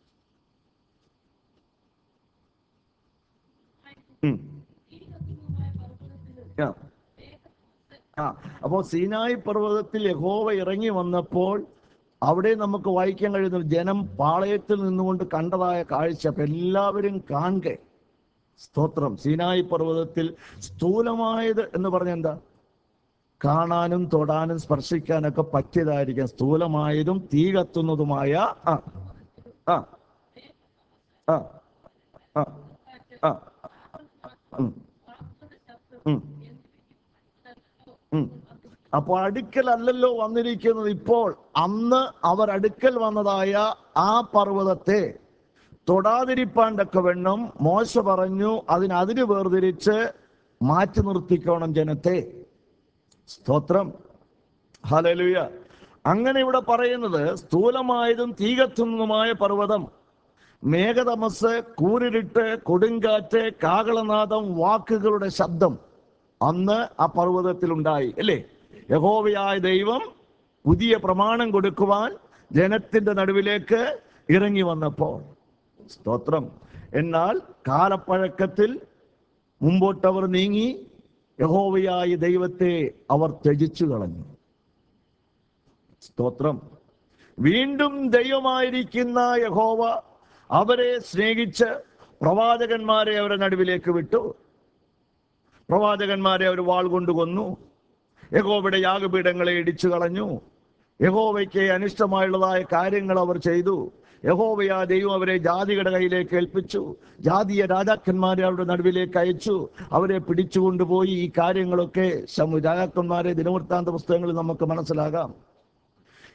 ആ അപ്പോൾ സീനായി പർവ്വതത്തിൽ യഹോവ ഇറങ്ങി വന്നപ്പോൾ അവിടെ നമുക്ക് വായിക്കാൻ കഴിയുന്ന ജനം പാളയത്തിൽ നിന്നുകൊണ്ട് കണ്ടതായ കാഴ്ച അപ്പൊ എല്ലാവരും കാണുക സ്തോത്രം സീനായി പർവ്വതത്തിൽ സ്ഥൂലമായത് എന്ന് പറഞ്ഞ എന്താ കാണാനും തൊടാനും സ്പർശിക്കാനൊക്കെ പറ്റിയതായിരിക്കാം സ്ഥൂലമായതും തീ കത്തുന്നതുമായ ആ ആ ആ ആ ആ ഉം ഉം ഉം. അപ്പൊ അടുക്കൽ അല്ലല്ലോ വന്നിരിക്കുന്നത് ഇപ്പോൾ അന്ന് അവർ അടുക്കൽ വന്നതായ ആ പർവ്വതത്തെ തൊടാതിരിപ്പാൻ തക്കവണ്ണം മോശ പറഞ്ഞു അതിന് അതിര് വേർതിരിച്ച് മാറ്റി നിർത്തിക്കോണം ജനത്തെ സ്തോത്രം ഹലലുയ അങ്ങനെ ഇവിടെ പറയുന്നത് സ്ഥൂലമായതും തീ കത്തുന്നതുമായ പർവ്വതം മേഘതമസ് കൂരിരുട്ട് കൊടുങ്കാറ്റ് കാകളനാദം വാക്കുകളുടെ ശബ്ദം അന്ന് ആ പർവ്വതത്തിൽ ഉണ്ടായി അല്ലേ യഹോവയായ ദൈവം പുതിയ പ്രമാണം കൊടുക്കുവാൻ ജനത്തിന്റെ നടുവിലേക്ക് ഇറങ്ങി വന്നപ്പോൾ സ്തോത്രം എന്നാൽ കാലപ്പഴക്കത്തിൽ മുമ്പോട്ടവർ നീങ്ങി യഹോവയായ ദൈവത്തെ അവർ ത്യജിച്ചു കളഞ്ഞു സ്തോത്രം വീണ്ടും ദൈവമായിരിക്കുന്ന യഹോവ അവരെ സ്നേഹിച്ച് പ്രവാചകന്മാരെ അവരുടെ നടുവിലേക്ക് വിട്ടു പ്രവാചകന്മാരെ അവർ വാൾ കൊണ്ട് കൊന്നു യഹോവയുടെ യാഗപീഠങ്ങളെ ഇടിച്ചു കളഞ്ഞു യഹോവയ്ക്ക് അനിഷ്ടമായുള്ളതായ കാര്യങ്ങൾ അവർ ചെയ്തു യഹോവയ ദൈവം അവരെ ജാതികളുടെ കയ്യിലേക്ക് ഏൽപ്പിച്ചു ജാതീയ രാജാക്കന്മാരെ അവരുടെ നടുവിലേക്ക് അയച്ചു അവരെ പിടിച്ചുകൊണ്ടുപോയി ഈ കാര്യങ്ങളൊക്കെ ശമു- രാജാക്കന്മാരെ ദിനവൃത്താന്ത പുസ്തകങ്ങളിൽ നമുക്ക് മനസ്സിലാകാം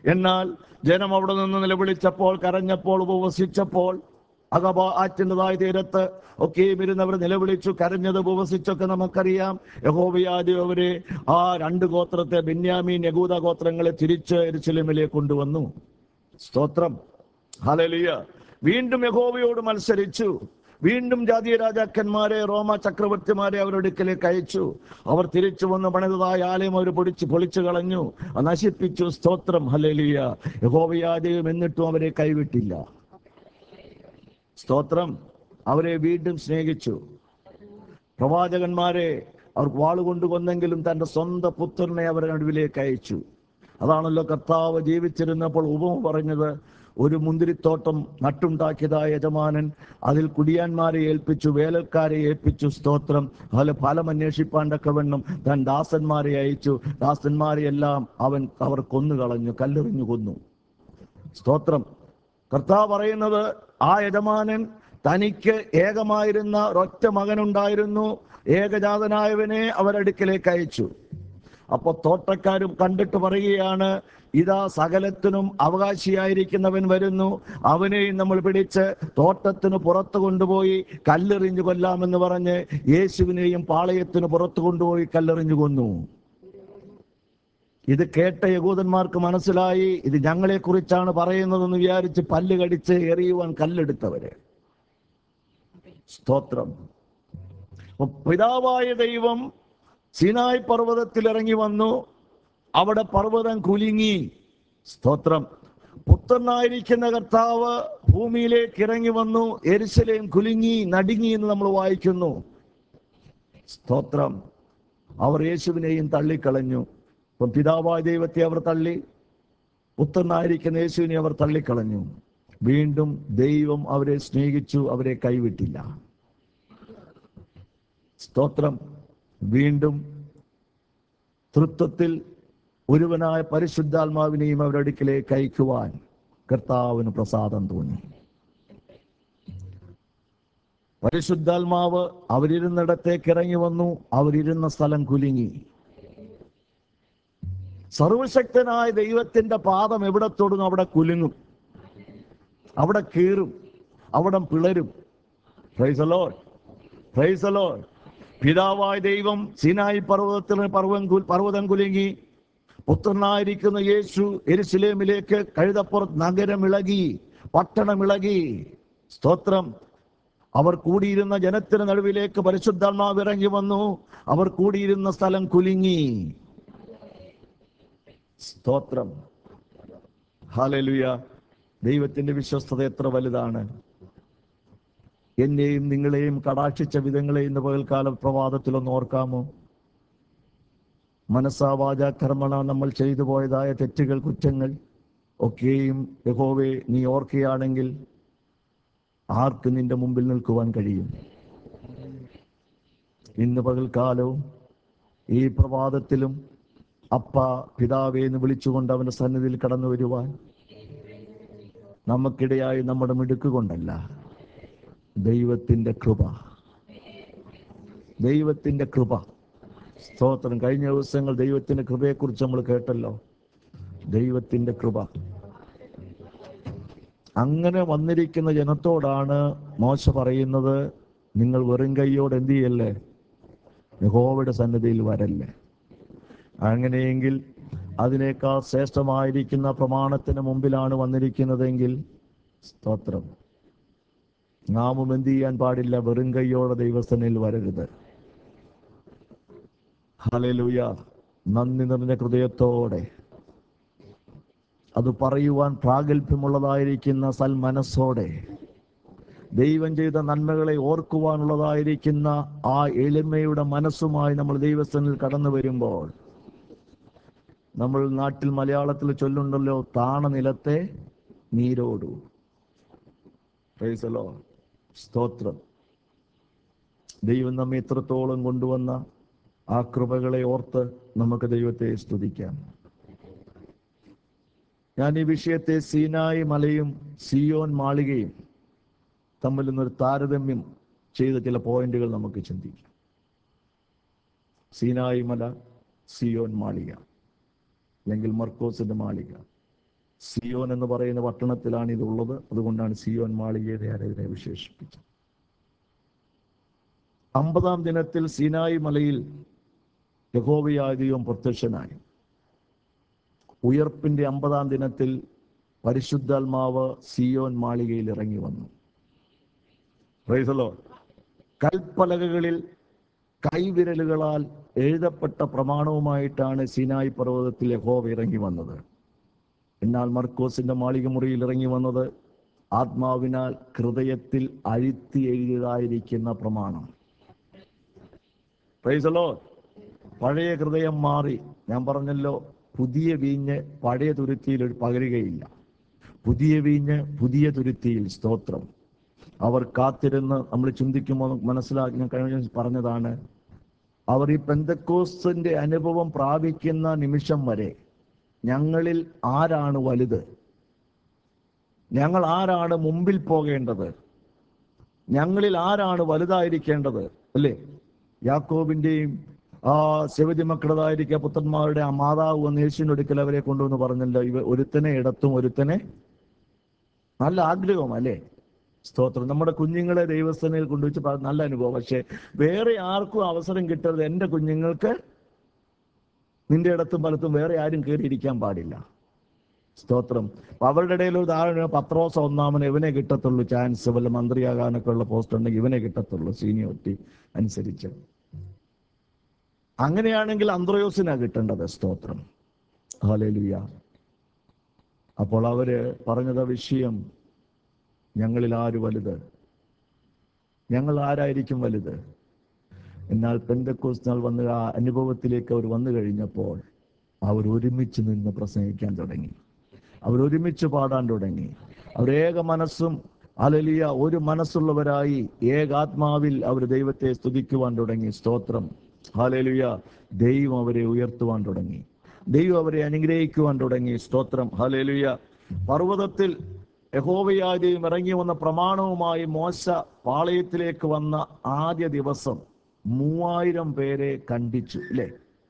എന്നാൽ ജനം അവിടെ നിന്ന് നിലവിളിച്ചപ്പോൾ കരഞ്ഞപ്പോൾ ഉപവസിച്ചപ്പോൾ അകബ ആറ്റിൻ്റെതായ തീരത്ത് ഒക്കെയും ഇരുന്നവർ നിലവിളിച്ചു കരഞ്ഞത് ഉപവസിച്ചൊക്കെ നമുക്കറിയാം യഹോവയാദി അവരെ ആ രണ്ട് ഗോത്രത്തെ ബെന്യാമീൻ യഹൂദ ഗോത്രങ്ങളെ തിരിച്ച് എരുസലേമിലേക്ക് കൊണ്ടുവന്നു സ്തോത്രം ഹലലിയ വീണ്ടും യഹോവയോട് മത്സരിച്ചു വീണ്ടും ജാതീയ രാജാക്കന്മാരെ റോമ ചക്രവർത്തിമാരെ അവരുടെ അടുക്കലേക്ക് അയച്ചു അവർ തിരിച്ചു വന്ന് പണിതതായ ആലയം അവർ പൊടിച്ച് പൊളിച്ചു കളഞ്ഞു നശിപ്പിച്ചു സ്തോത്രം ഹലലിയ യഹോവയാദയും എന്നിട്ടും അവരെ കൈവിട്ടില്ല സ്തോത്രം അവരെ വീണ്ടും സ്നേഹിച്ചു പ്രവാചകന്മാരെ അവർ വാളുകൊണ്ട് കൊന്നെങ്കിലും തന്റെ സ്വന്തം പുത്രനെ അവരുടെ നടുവിലേക്ക് അയച്ചു അതാണല്ലോ കർത്താവ് ജീവിച്ചിരുന്നപ്പോൾ ഉപമ പറഞ്ഞത് ഒരു മുന്തിരിത്തോട്ടം നട്ടുണ്ടാക്കിയതായ യജമാനൻ അതിൽ കുടിയാന്മാരെ ഏൽപ്പിച്ചു വേലക്കാരെ ഏൽപ്പിച്ചു സ്തോത്രം ഫല ഫലം അന്വേഷിപ്പാണ്ടൊക്കെ വണ്ണം താൻ ദാസന്മാരെ അയച്ചു ദാസന്മാരെ എല്ലാം അവൻ അവർ കൊന്നുകളഞ്ഞു കല്ലെറിഞ്ഞു കൊന്നു സ്തോത്രം കർത്താവ് പറയുന്നത് ആ യജമാനൻ തനിക്ക് ഏകമായിരുന്ന ഒരൊറ്റ മകനുണ്ടായിരുന്നു ഏകജാതനായവനെ അവരടുക്കിലേക്ക് അയച്ചു അപ്പൊ തോട്ടക്കാരും കണ്ടിട്ട് പറയുകയാണ് ഇതാ സകലത്തിനും അവകാശിയായിരിക്കുന്നവൻ വരുന്നു അവനെയും നമ്മൾ പിടിച്ച് തോട്ടത്തിന് പുറത്തു കൊണ്ടുപോയി കല്ലെറിഞ്ഞു കൊല്ലാമെന്ന് പറഞ്ഞ് യേശുവിനെയും പാളയത്തിന് പുറത്തു കൊണ്ടുപോയി കല്ലെറിഞ്ഞു കൊന്നു ഇത് കേട്ട യഹൂദന്മാർക്ക് മനസ്സിലായി ഇത് ഞങ്ങളെ കുറിച്ചാണ് പറയുന്നതെന്ന് വിചാരിച്ച് പല്ല് കടിച്ച് എറിയുവാൻ കല്ലെടുത്തവര് സ്തോത്രം അപ്പൊ പിതാവായ ദൈവം സിനായ് പർവ്വതത്തിൽ ഇറങ്ങി വന്നു അവിടെ പർവ്വതം കുലുങ്ങി സ്തോത്രം പുത്രനായിരിക്കുന്ന കർത്താവ് ഭൂമിയിലേക്ക് ഇറങ്ങി വന്നു എരിശലേം കുലുങ്ങി നടുങ്ങി എന്ന് നമ്മൾ വായിക്കുന്നു സ്തോത്രം അവർ യേശുവിനെയും തള്ളിക്കളഞ്ഞു അപ്പം പിതാവായ ദൈവത്തെ അവർ തള്ളി പുത്രനായിരിക്കുന്ന യേശുവിനെ അവർ തള്ളിക്കളഞ്ഞു വീണ്ടും ദൈവം അവരെ സ്നേഹിച്ചു അവരെ കൈവിട്ടില്ല സ്തോത്രം വീണ്ടും തൃത്വത്തിൽ ഒരുവനായ പരിശുദ്ധാത്മാവിനെയും അവരുടെ അടുക്കിലേക്ക് അയക്കുവാൻ കർത്താവിന് പ്രസാദം തോന്നി പരിശുദ്ധാത്മാവ് അവരിരുന്നിടത്തേക്ക് ഇറങ്ങി വന്നു അവരിരുന്ന സ്ഥലം കുലുങ്ങി സർവശക്തനായ ദൈവത്തിന്റെ പാദം എവിടെ തൊടുങ്ങും അവിടെ കുലുങ്ങും അവിടെ കീറും അവിടെ പിളരും പ്രൈസലോ പ്രൈസലോ പിതാവായ ദൈവം സിനായി പർവ്വതത്തിന് പർവ്വം കു- പർവ്വതം കുലുങ്ങി പുത്രനായിരിക്കുന്ന യേശു എരുസലേമിലേക്ക് കഴുതപ്പുറത്ത് നഗരം ഇളകി പട്ടണം ഇളകി സ്തോത്രം അവർ കൂടിയിരുന്ന ജനത്തിന് നടുവിലേക്ക് പരിശുദ്ധാത്മാവ് ഇറങ്ങി വന്നു അവർ കൂടിയിരുന്ന സ്ഥലം കുലുങ്ങി സ്തോത്രം ഹാലലുയ ദൈവത്തിന്റെ വിശ്വസ്തത എത്ര വലുതാണ് എന്നെയും നിങ്ങളെയും കടാക്ഷിച്ച വിധങ്ങളെ ഇന്ന് പകൽക്കാലം പ്രവാദത്തിലൊന്ന് ഓർക്കാമോ മനസ്സാവാച കർമ്മണ നമ്മൾ ചെയ്തു പോയതായ തെറ്റുകൾ കുറ്റങ്ങൾ ഒക്കെയും യഹോവെ നീ ഓർക്കുകയാണെങ്കിൽ ആർക്ക് നിന്റെ മുമ്പിൽ നിൽക്കുവാൻ കഴിയും ഇന്ന് പകൽക്കാലവും ഈ പ്രഭാതത്തിലും അപ്പ പിതാവേ എന്ന് വിളിച്ചുകൊണ്ട് അവന്റെ സന്നിധിയിൽ കടന്നു വരുവാൻ നമുക്കിടയായി നമ്മുടെ മിടുക്ക് കൊണ്ടല്ല ദൈവത്തിന്റെ കൃപ ദൈവത്തിന്റെ കൃപ സ്തോത്രം കഴിഞ്ഞ ദിവസങ്ങൾ ദൈവത്തിന്റെ കൃപയെക്കുറിച്ച് നമ്മൾ കേട്ടല്ലോ ദൈവത്തിന്റെ കൃപ അങ്ങനെ വന്നിരിക്കുന്ന ജനത്തോടാണ് മോശ പറയുന്നത് നിങ്ങൾ വെറും കൈയോട് എന്ത് ചെയ്യല്ലേ യഹോവയുടെ സന്നിധിയിൽ വരല്ലേ അങ്ങനെയെങ്കിൽ അതിനേക്കാൾ ശ്രേഷ്ഠമായിരിക്കുന്ന പ്രമാണത്തിന് മുമ്പിലാണ് വന്നിരിക്കുന്നതെങ്കിൽ സ്തോത്രം നാമും എന്ത് ചെയ്യാൻ പാടില്ല വെറും കൈയോടെ ദൈവസ്ഥനിൽ വരരുത് ഹല്ലേലൂയ നന്ദി നിറഞ്ഞ ഹൃദയത്തോടെ അത് പറയുവാൻ പ്രാഗൽഭ്യമുള്ളതായിരിക്കുന്ന സൽമനസ്സോടെ ദൈവം ചെയ്ത നന്മകളെ ഓർക്കുവാനുള്ളതായിരിക്കുന്ന ആ എളിമയുടെ മനസ്സുമായി നമ്മൾ ദൈവസ്ഥനിൽ കടന്നു വരുമ്പോൾ നമ്മൾ നാട്ടിൽ മലയാളത്തിൽ ചൊല്ലുണ്ടല്ലോ താണ നിലത്തെ നീരോടു Praise the Lord. സ്തോത്രം ദൈവം നമ്മെ ഇത്രത്തോളം കൊണ്ടുവന്ന ആ കൃപകളെ ഓർത്ത് നമുക്ക് ദൈവത്തെ സ്തുതിക്കാം ഞാൻ ഈ വിഷയത്തെ സീനായി മലയും സിയോൻ മാളികയും തമ്മിൽ നിന്നൊരു താരതമ്യം ചെയ്ത ചില പോയിന്റുകൾ നമുക്ക് ചിന്തിക്കാം സീനായി മല സിയോൻ മാളിക അല്ലെങ്കിൽ മർക്കോസിന്റെ മാളിക സിയോൻ എന്ന് പറയുന്ന പട്ടണത്തിലാണ് ഇതുള്ളത് അതുകൊണ്ടാണ് സിയോൻ മാളികയെ ഇതിനെ വിശേഷിപ്പിച്ചത് അമ്പതാം ദിനത്തിൽ സീനായി മലയിൽ യഹോവയായ ദൈവം പ്രത്യക്ഷനായി ഉയർപ്പിന്റെ അമ്പതാം ദിനത്തിൽ പരിശുദ്ധാത്മാവ് സിയോൻ മാളികയിൽ ഇറങ്ങി വന്നു Praise the Lord. കൽപ്പലകകളിൽ കൈവിരലുകളാൽ എഴുതപ്പെട്ട പ്രമാണവുമായിട്ടാണ് സിനായി പർവ്വതത്തിൽ യഹോവ ഇറങ്ങി വന്നത് എന്നാൽ മർക്കോസിന്റെ മാളിക മുറിയിൽ ഇറങ്ങി വന്നത് ആത്മാവിനാൽ ഹൃദയത്തിൽ അഴുത്തി എഴുതിയതായിരിക്കുന്ന പ്രമാണം Praise the Lord. പഴയ ഹൃദയം മാറി ഞാൻ പറഞ്ഞല്ലോ പുതിയ വീഞ്ഞ് പഴയ തുരുത്തിയിൽ ഒരു പകരുകയില്ല പുതിയ വീഞ്ഞ് പുതിയ തുരുത്തിയിൽ സ്തോത്രം അവർ കാത്തിരുന്ന് നമ്മൾ ചിന്തിക്കുമ്പോൾ മനസ്സിലാക്കി ഞാൻ കഴിഞ്ഞ ദിവസം പറഞ്ഞതാണ് അവർ ഈ പെന്തക്കോസ്തിന്റെ അനുഭവം പ്രാപിക്കുന്ന നിമിഷം വരെ ഞങ്ങളിൽ ആരാണ് വലുത് ഞങ്ങൾ ആരാണ് മുമ്പിൽ പോകേണ്ടത് ഞങ്ങളിൽ ആരാണ് വലുതായിരിക്കേണ്ടത് അല്ലേ യാക്കോബിന്റെയും ആ ശിവതി മക്കളതായിരിക്കുക പുത്രന്മാരുടെ ആ മാതാവ് വന്ന് യേശുവിന്റെ അടുക്കൽ അവരെ കൊണ്ടുവന്ന് പറഞ്ഞല്ലോ ഇവ ഒരുത്തനെ ഇടത്തും ഒരുത്തനെ നല്ല ആഗ്രഹം അല്ലേ സ്തോത്രം നമ്മുടെ കുഞ്ഞുങ്ങളെ ദൈവസ്ഥനയിൽ കൊണ്ടുവച്ച് പറ- നല്ല അനുഭവം പക്ഷെ വേറെ ആർക്കും അവസരം കിട്ടരുത് എൻ്റെ കുഞ്ഞുങ്ങൾക്ക് നിന്റെ ഇടത്തും വലത്തും വേറെ ആരും കയറിയിരിക്കാൻ പാടില്ല സ്തോത്രം അപ്പൊ അവരുടെ ഇടയിൽ ഒരു ധാരണ പത്രോസ ഒന്നാമന് ഇവനെ കിട്ടത്തുള്ളൂ ചാൻസ് വല്ല മന്ത്രിയാകാനൊക്കെ ഉള്ള പോസ്റ്റ് ഉണ്ടെങ്കിൽ ഇവനെ കിട്ടത്തുള്ളൂ സീനിയോറിറ്റി അനുസരിച്ച് അങ്ങനെയാണെങ്കിൽ അന്ത്രയോസിനാ കിട്ടേണ്ടത് സ്തോത്രം ഹാലേലുയ അപ്പോൾ അവര് പറഞ്ഞത് വിഷയം ഞങ്ങളിൽ ആര് വലുത് ഞങ്ങൾ ആരായിരിക്കും വലുത് എന്നാൽ പെന്തക്കോസ് നാൾ വന്ന് ആ അനുഭവത്തിലേക്ക് അവർ വന്നു കഴിഞ്ഞപ്പോൾ അവർ ഒരുമിച്ച് നിന്ന് പ്രസംഗിക്കാൻ തുടങ്ങി അവർ ഒരുമിച്ച് പാടാൻ തുടങ്ങി അവർ ഏക മനസ്സും അലലിയ ഒരു മനസ്സുള്ളവരായി ഏകാത്മാവിൽ അവർ ദൈവത്തെ സ്തുതിക്കുവാൻ തുടങ്ങി സ്തോത്രം ഹാലലിയ ദൈവം അവരെ ഉയർത്തുവാൻ തുടങ്ങി ദൈവം അവരെ അനുഗ്രഹിക്കുവാൻ തുടങ്ങി സ്തോത്രം ഹാലലിയ പർവ്വതത്തിൽ യഹോവയായ ദൈവം ഇറങ്ങി വന്ന പ്രമാണവുമായി മോശ പാളയത്തിലേക്ക് വന്ന ആദ്യ ദിവസം മൂവായിരം പേരെ കണ്ടിച്ചു അല്ലേ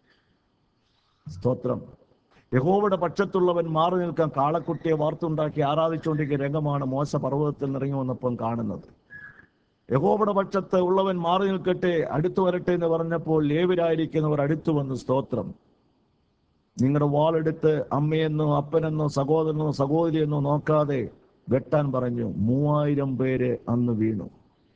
സ്തോത്രം യഹോവയുടെ പക്ഷത്തുള്ളവൻ മാറി നിൽക്കാൻ കാളക്കുട്ടിയെ വാർത്തുണ്ടാക്കി ആരാധിച്ചുകൊണ്ടിരിക്കുന്ന രംഗമാണ് മോശ പർവ്വതത്തിൽ നിന്ന് ഇറങ്ങി വന്നപ്പോൾ കാണുന്നത് യഹോവയുടെ പക്ഷത്ത് ഉള്ളവൻ മാറി നിൽക്കട്ടെ അടുത്തു വരട്ടെ എന്ന് പറഞ്ഞപ്പോൾ ലേവരായിരിക്കുന്നവർ അടുത്തു വന്നു സ്തോത്രം നിങ്ങളുടെ വാളെടുത്ത് അമ്മയെന്നോ അപ്പനെന്നോ സഹോദരനോ സഹോദരിയെന്നോ നോക്കാതെ വെട്ടാൻ പറഞ്ഞു മൂവായിരം പേര് അന്ന് വീണു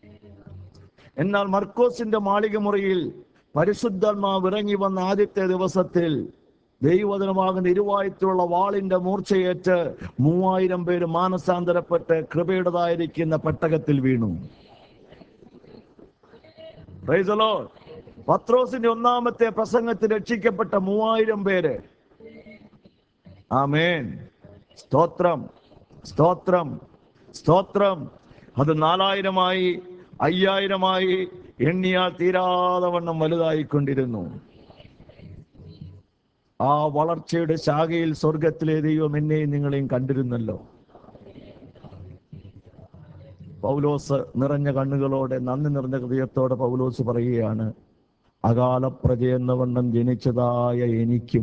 എന്നാൽ മർക്കോസിന്റെ മാളിക മുറിയിൽ പരിശുദ്ധാത്മാവ് ഇറങ്ങി വന്ന ആദ്യത്തെ ദിവസത്തിൽ ദൈവവചനമാകുന്ന ഇരുവായത്തിലുള്ള വാളിന്റെ മൂർച്ചയേറ്റ് മൂവായിരം പേര് മാനസാന്തരപ്പെട്ട് കൃപയുടേതായിരിക്കുന്ന പെട്ടകത്തിൽ വീണു Praise the Lord. പത്രോസിന്റെ ഒന്നാമത്തെ പ്രസംഗത്തിൽ രക്ഷിക്കപ്പെട്ട മൂവായിരം പേര് ആമേൻ സ്തോത്രം സ്തോത്രം സ്തോത്രം അത് നാലായിരമായി അയ്യായിരമായി എണ്ണിയാൽ തീരാതെ വണ്ണം വലുതായിക്കൊണ്ടിരുന്നു ആ വളർച്ചയുടെ ശാഖയിൽ സ്വർഗത്തിലെ ദൈവം എന്നെയും നിങ്ങളെയും കണ്ടിരുന്നല്ലോ പൗലോസ് നിറഞ്ഞ കണ്ണുകളോടെ നന്ദി നിറഞ്ഞ ഹൃദയത്തോടെ പൗലോസ് പറയുകയാണ് അകാലപ്രജ എന്ന വണ്ണം ജനിച്ചതായ എനിക്കും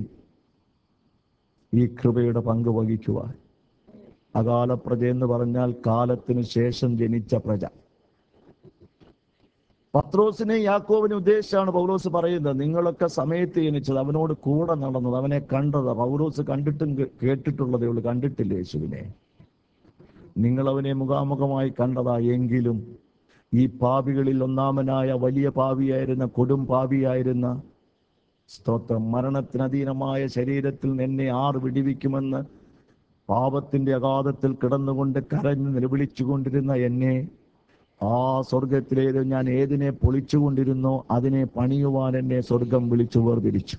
ഈ കൃപയുടെ പങ്ക് വഹിക്കുവാൻ അകാലപ്രജ എന്ന് പറഞ്ഞാൽ കാലത്തിന് ശേഷം ജനിച്ച പ്രജ പത്രോസിനെ യാക്കോവിനെ ഉദ്ദേശിച്ചാണ് പൗലോസ് പറയുന്നത് നിങ്ങളൊക്കെ സമയത്ത് ജനിച്ചത് അവനോട് കൂടെ നടന്നത് അവനെ കണ്ടത് പൗലോസ് കണ്ടിട്ടും കേ- കേട്ടിട്ടുള്ളതേ ഉള്ളൂ കണ്ടിട്ടില്ല യേശുവിനെ നിങ്ങൾ അവനെ മുഖാമുഖമായി കണ്ടതാ എങ്കിലും ഈ പാപികളിൽ ഒന്നാമനായ വലിയ പാപിയായിരുന്ന കൊടും പാപിയായിരുന്ന സ്തോത്രം മരണത്തിനധീനമായ ശരീരത്തിൽ എന്നെ ആർ വിടിവിക്കുമെന്ന് പാപത്തിന്റെ അഗാധത്തിൽ കിടന്നുകൊണ്ട് കരഞ്ഞു നിലവിളിച്ചുകൊണ്ടിരുന്ന എന്നെ ആ സ്വർഗത്തിലേത് ഞാൻ ഏതിനെ പൊളിച്ചുകൊണ്ടിരുന്നോ അതിനെ പണിയുവാൻ എന്നെ സ്വർഗം വിളിച്ചു വേർതിരിച്ചു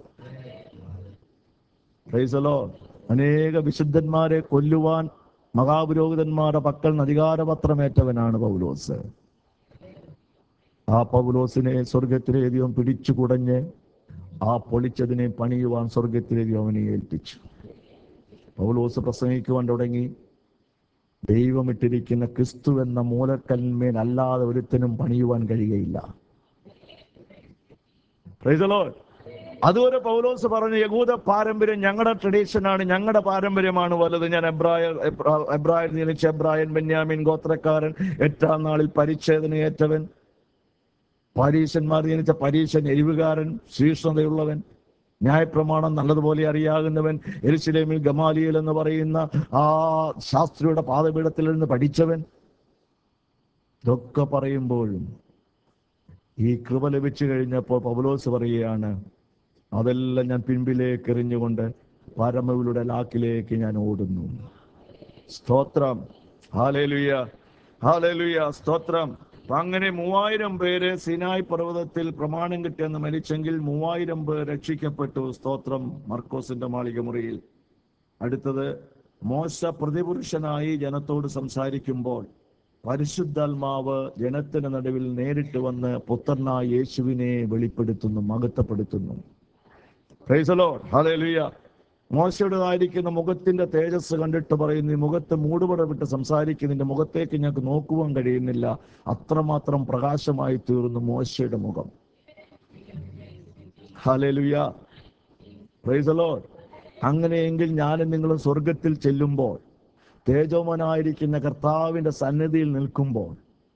Praise the Lord. അനേക വിശുദ്ധന്മാരെ കൊല്ലുവാൻ മഹാപുരോഹിതന്മാരുടെ പക്കൽ നിന്ന് അധികാരപത്രമേറ്റവനാണ് പൗലോസ് ആ പൗലോസിനെ സ്വർഗത്തിലെ ദൈവം പിടിച്ചു കുടഞ്ഞ് ആ പൊളിച്ചതിനെ പണിയുവാൻ സ്വർഗത്തിലെ ദൈവം അവനെ ഏൽപ്പിച്ചു പൗലോസ് പ്രസംഗിക്കുവാൻ തുടങ്ങി ദൈവമിട്ടിരിക്കുന്ന ക്രിസ്തു എന്ന മൂലക്കലിന്മേൽ അല്ലാതെ ഒരുത്തനും പണിയുവാൻ കഴിയുകയില്ല Praise the Lord. അതുവരെ പൗലോസ് പറഞ്ഞു യഹൂദ പാരമ്പര്യം ഞങ്ങളുടെ ട്രഡീഷനാണ് ഞങ്ങളുടെ പാരമ്പര്യമാണ് വലുത് ഞാൻ എബ്രായർ എബ്രാ- എബ്രായർ ജനിച്ച എബ്രായൻ ബെന്യാമിൻ ഗോത്രക്കാരൻ എട്ടാം നാളിൽ പരിച്ഛേദന ഏറ്റവൻ പരീശന്മാർ ജനിച്ച പരീശൻ എരിവുകാരൻ ശീർഷതയുള്ളവൻ ന്യായപ്രമാണം നല്ലതുപോലെ അറിയാകുന്നവൻ എരുസലേമിൽ ഗമാലിയൽ എന്ന് പറയുന്ന ആ ശാസ്ത്രിയുടെ പാതപീഠത്തിൽ നിന്ന് പഠിച്ചവൻ ഇതൊക്കെ പറയുമ്പോഴും ഈ കൃപ ലഭിച്ചു കഴിഞ്ഞപ്പോൾ പൗലോസ് പറയുകയാണ് അതെല്ലാം ഞാൻ പിൻപിലേക്ക് എറിഞ്ഞുകൊണ്ട് പരമവിളുടെ ലാക്കിലേക്ക് ഞാൻ ഓടുന്നു സ്തോത്രം ഹാലേലുയ ഹാലേലുയ സ്തോത്രം അപ്പൊ അങ്ങനെ മൂവായിരം പേര് സിനായ് പർവ്വതത്തിൽ പ്രമാണം കിട്ടിയെന്ന് മരിച്ചെങ്കിൽ മൂവായിരം പേർ രക്ഷിക്കപ്പെട്ടു സ്തോത്രം മർക്കോസിന്റെ മാളിക മുറിയിൽ അടുത്തത് മോശ പ്രതിപുരുഷനായി ജനത്തോട് സംസാരിക്കുമ്പോൾ പരിശുദ്ധാത്മാവ് ജനത്തിന് നടുവിൽ നേരിട്ട് വന്ന് പുത്രനായ യേശുവിനെ വെളിപ്പെടുത്തുന്നു മഹത്വപ്പെടുത്തുന്നു Praise the Lord. Hallelujah. മോശയുടേതായിരിക്കുന്ന മുഖത്തിന്റെ തേജസ് കണ്ടിട്ട് പറയുന്നു ഈ മുഖത്ത് മൂടുപട വിട്ട് സംസാരിക്കുന്ന നിന്റെ മുഖത്തേക്ക് ഞങ്ങൾക്ക് നോക്കുവാൻ കഴിയുന്നില്ല അത്രമാത്രം പ്രകാശമായി തീർന്നു മോശയുടെ മുഖം ഹലലുയ പ്രൈസ് ലോഡ് അങ്ങനെയെങ്കിൽ ഞാനും നിങ്ങളും സ്വർഗത്തിൽ ചെല്ലുമ്പോൾ തേജോമനായിരിക്കുന്ന കർത്താവിന്റെ സന്നിധിയിൽ നിൽക്കുമ്പോൾ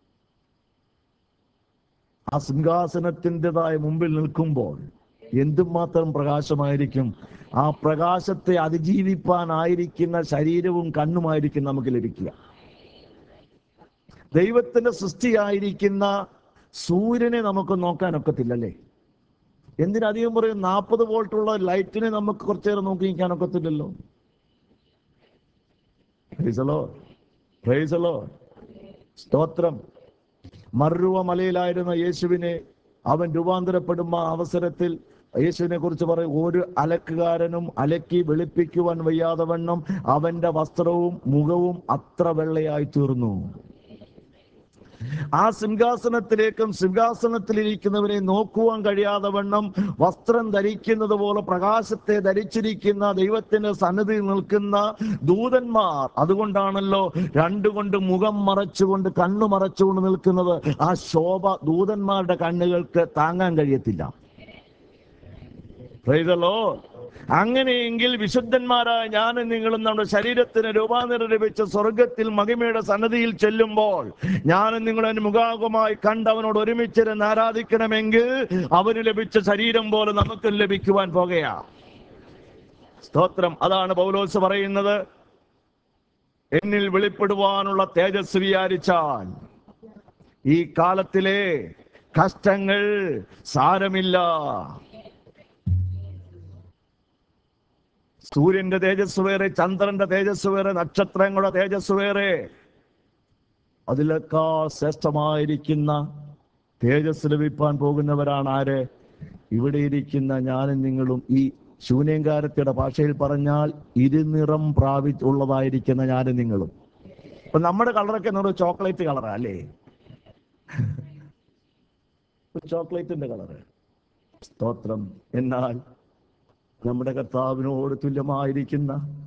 ആ സിംഹാസനത്തിൻ്റെതായ മുമ്പിൽ നിൽക്കുമ്പോൾ എന്തുമാത്രം പ്രകാശമായിരിക്കും ആ പ്രകാശത്തെ അതിജീവിപ്പാനായിരിക്കുന്ന ശരീരവും കണ്ണുമായിരിക്കും നമുക്ക് ലഭിക്കുക ദൈവത്തിന്റെ സൃഷ്ടിയായിരിക്കുന്ന സൂര്യനെ നമുക്ക് നോക്കാൻ ഒക്കത്തില്ലല്ലേ എന്തിനധികം പറയും നാൽപ്പത് വോൾട്ടുള്ള ലൈറ്റിനെ നമുക്ക് കുറച്ചേരം നോക്കി നിൽക്കാൻ ഒക്കത്തില്ലല്ലോ പ്രൈസലോ പ്രൈസലോ സ്തോത്രം മറുവ മലയിലായിരുന്ന യേശുവിനെ അവൻ രൂപാന്തരപ്പെടുന്ന അവസരത്തിൽ യേശുവിനെ കുറിച്ച് പറയും ഒരു അലക്കുകാരനും അലക്കി വെളുപ്പിക്കുവാൻ വയ്യാതെ വണ്ണം അവന്റെ വസ്ത്രവും മുഖവും അത്ര വെള്ളയായി തീർന്നു ആ സിംഹാസനത്തിലേക്കും സിംഹാസനത്തിലിരിക്കുന്നവരെ നോക്കുവാൻ കഴിയാതെ വണ്ണം വസ്ത്രം ധരിക്കുന്നത് പോലെ പ്രകാശത്തെ ധരിച്ചിരിക്കുന്ന ദൈവത്തിന്റെ സന്നിധിയിൽ നിൽക്കുന്ന ദൂതന്മാർ അതുകൊണ്ടാണല്ലോ രണ്ടുകൊണ്ട് മുഖം മറച്ചുകൊണ്ട് കണ്ണു മറച്ചുകൊണ്ട് നിൽക്കുന്നത് ആ ശോഭ ദൂതന്മാരുടെ കണ്ണുകൾക്ക് താങ്ങാൻ കഴിയത്തില്ല Praise the Lord. അങ്ങനെയെങ്കിൽ വിശുദ്ധന്മാരായ ഞാനും നിങ്ങളും നമ്മുടെ ശരീരത്തിന് രൂപാന്തരം ലഭിച്ച സ്വർഗത്തിൽ മഹിമയുടെ സന്നദ്ധിയിൽ ചെല്ലുമ്പോൾ ഞാനും നിങ്ങളും മുഖാമുഖമായി കണ്ട് അവനോട് ഒരുമിച്ചിരുന്ന് ആരാധിക്കണമെങ്കിൽ അവന് ലഭിച്ച ശരീരം പോലെ നമുക്ക് ലഭിക്കുവാൻ പോകുകയാ സ്തോത്രം അതാണ് പൗലോസ് പറയുന്നത് എന്നിൽ വെളിപ്പെടുവാനുള്ള തേജസ് വിചാരിച്ചാൽ ഈ കാലത്തിലെ കഷ്ടങ്ങൾ സാരമില്ല സൂര്യന്റെ തേജസ് വേറെ ചന്ദ്രന്റെ തേജസ് വേറെ നക്ഷത്രങ്ങളുടെ തേജസ് വേറെ അതിലൊക്കെ ശ്രേഷ്ഠമായിരിക്കുന്ന തേജസ് ലഭിപ്പാൻ പോകുന്നവരാണ് ആര് ഇവിടെ ഇരിക്കുന്ന ഞാനും നിങ്ങളും ഈ ശൂന്യങ്കാരത്തിയുടെ ഭാഷയിൽ പറഞ്ഞാൽ ഇരുനിറം പ്രാപി ഉള്ളതായിരിക്കുന്ന ഞാനും നിങ്ങളും അപ്പൊ നമ്മുടെ കളറൊക്കെ എന്ന് പറയുന്നത് ചോക്ലേറ്റ് കളറാ അല്ലേ ചോക്ലേറ്റിന്റെ കളറ് സ്തോത്രം എന്നാൽ നമ്മുടെ കർത്താവിനോട് തുല്യമായിരിക്കുന്ന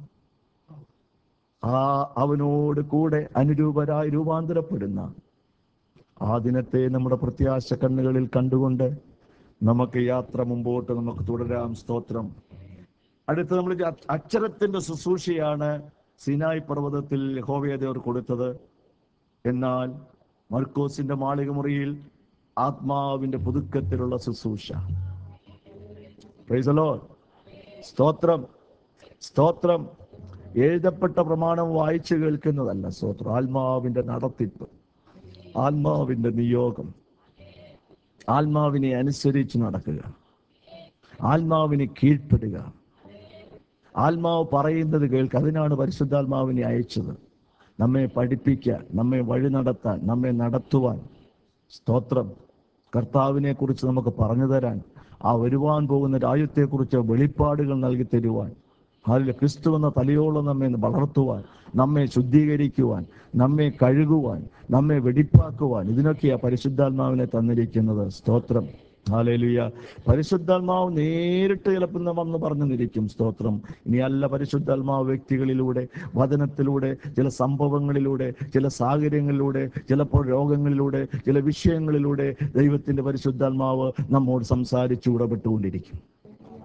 ആ അവനോട് കൂടെ അനുരൂപരായി രൂപാന്തരപ്പെടുന്ന ആ ദിനത്തെ നമ്മുടെ പ്രത്യാശ കണ്ണുകളിൽ കണ്ടുകൊണ്ട് നമുക്ക് യാത്ര മുമ്പോട്ട് നമുക്ക് തുടരാം സ്തോത്രം അടുത്ത് നമ്മൾ ഇത് അ- അക്ഷരത്തിന്റെ ശുശ്രൂഷയാണ് സിനായ് പർവ്വതത്തിൽ ഹോവേദേവർ കൊടുത്തത് എന്നാൽ മർക്കോസിന്റെ മാളിക മുറിയിൽ ആത്മാവിന്റെ പുതുക്കത്തിലുള്ള ശുശ്രൂഷ Praise the Lord. സ്തോത്രം സ്തോത്രം എഴുതപ്പെട്ട പ്രമാണം വായിച്ചു കേൾക്കുന്നതല്ല സ്തോത്രം ആത്മാവിന്റെ നടത്തിപ്പ് ആത്മാവിന്റെ നിയോഗം ആത്മാവിനെ അനുസരിച്ച് നടക്കുക ആത്മാവിനെ കീഴ്പ്പെടുക ആത്മാവ് പറയുന്നത് കേൾക്കുക അതിനാണ് പരിശുദ്ധാത്മാവിനെ അയച്ചത് നമ്മെ പഠിപ്പിക്കാൻ നമ്മെ വഴി നടത്താൻ നമ്മെ നടത്തുവാൻ സ്തോത്രം കർത്താവിനെ കുറിച്ച് നമുക്ക് പറഞ്ഞു തരാൻ ആ വരുവാൻ പോകുന്ന രാജ്യത്തെക്കുറിച്ച് വെളിപ്പാടുകൾ നൽകി തരുവാൻ അതിൽ ക്രിസ്തു എന്ന തലയോളം നമ്മെ വളർത്തുവാൻ നമ്മെ ശുദ്ധീകരിക്കുവാൻ നമ്മെ കഴുകുവാൻ നമ്മെ വെടിപ്പാക്കുവാൻ ഇതിനൊക്കെയാ പരിശുദ്ധാത്മാവിനെ തന്നിരിക്കുന്നത് സ്തോത്രം ഹാലേലുയ പരിശുദ്ധാത്മാവ് നേരിട്ട് ചിലപ്പോൾ വന്ന് പറഞ്ഞു നിരിക്കും സ്തോത്രം ഇനി അല്ല പരിശുദ്ധാത്മാവ് വ്യക്തികളിലൂടെ വചനത്തിലൂടെ ചില സംഭവങ്ങളിലൂടെ ചില സാഹചര്യങ്ങളിലൂടെ ചിലപ്പോൾ രോഗങ്ങളിലൂടെ ചില വിഷയങ്ങളിലൂടെ ദൈവത്തിന്റെ പരിശുദ്ധാത്മാവ് നമ്മോട് സംസാരിച്ചു ഇടപെട്ടുകൊണ്ടിരിക്കും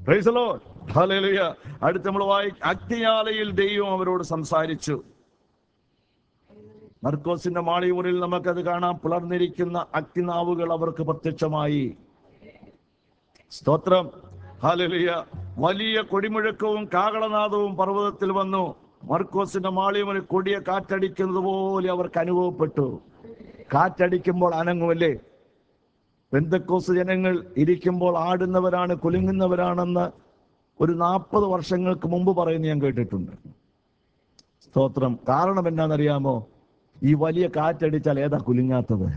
Praise the Lord. Hallelujah. അടുത്ത നമ്മൾ വായി അഗ്നിയാലയിൽ ദൈവം അവരോട് സംസാരിച്ചു മർക്കോസിന്റെ മാളിയൂരിൽ നമുക്കത് കാണാം പിളർന്നിരിക്കുന്ന അഗ്നിനാവുകൾ അവർക്ക് പ്രത്യക്ഷമായി സ്തോത്രം ഹാലലിയ വലിയ കൊടിമുഴക്കവും കാകളനാദവും പർവ്വതത്തിൽ വന്നു മർക്കോസിന്റെ മാളിയൂരിൽ കൊടിയ കാറ്റടിക്കുന്നത് പോലെ അവർക്ക് അനുഭവപ്പെട്ടു കാറ്റടിക്കുമ്പോൾ അനങ്ങുമല്ലേ പെന്തക്കോസ് ജനങ്ങൾ ഇരിക്കുമ്പോൾ ആടുന്നവരാണ് കുലുങ്ങുന്നവരാണെന്ന് ഒരു നാൽപ്പത് വർഷങ്ങൾക്ക് മുമ്പ് പറയുന്നത് ഞാൻ കേട്ടിട്ടുണ്ട് സ്തോത്രം കാരണം എന്നാണെന്നറിയാമോ ഈ വലിയ കാറ്റടിച്ചാൽ ഏതാ കുലുങ്ങാത്തത്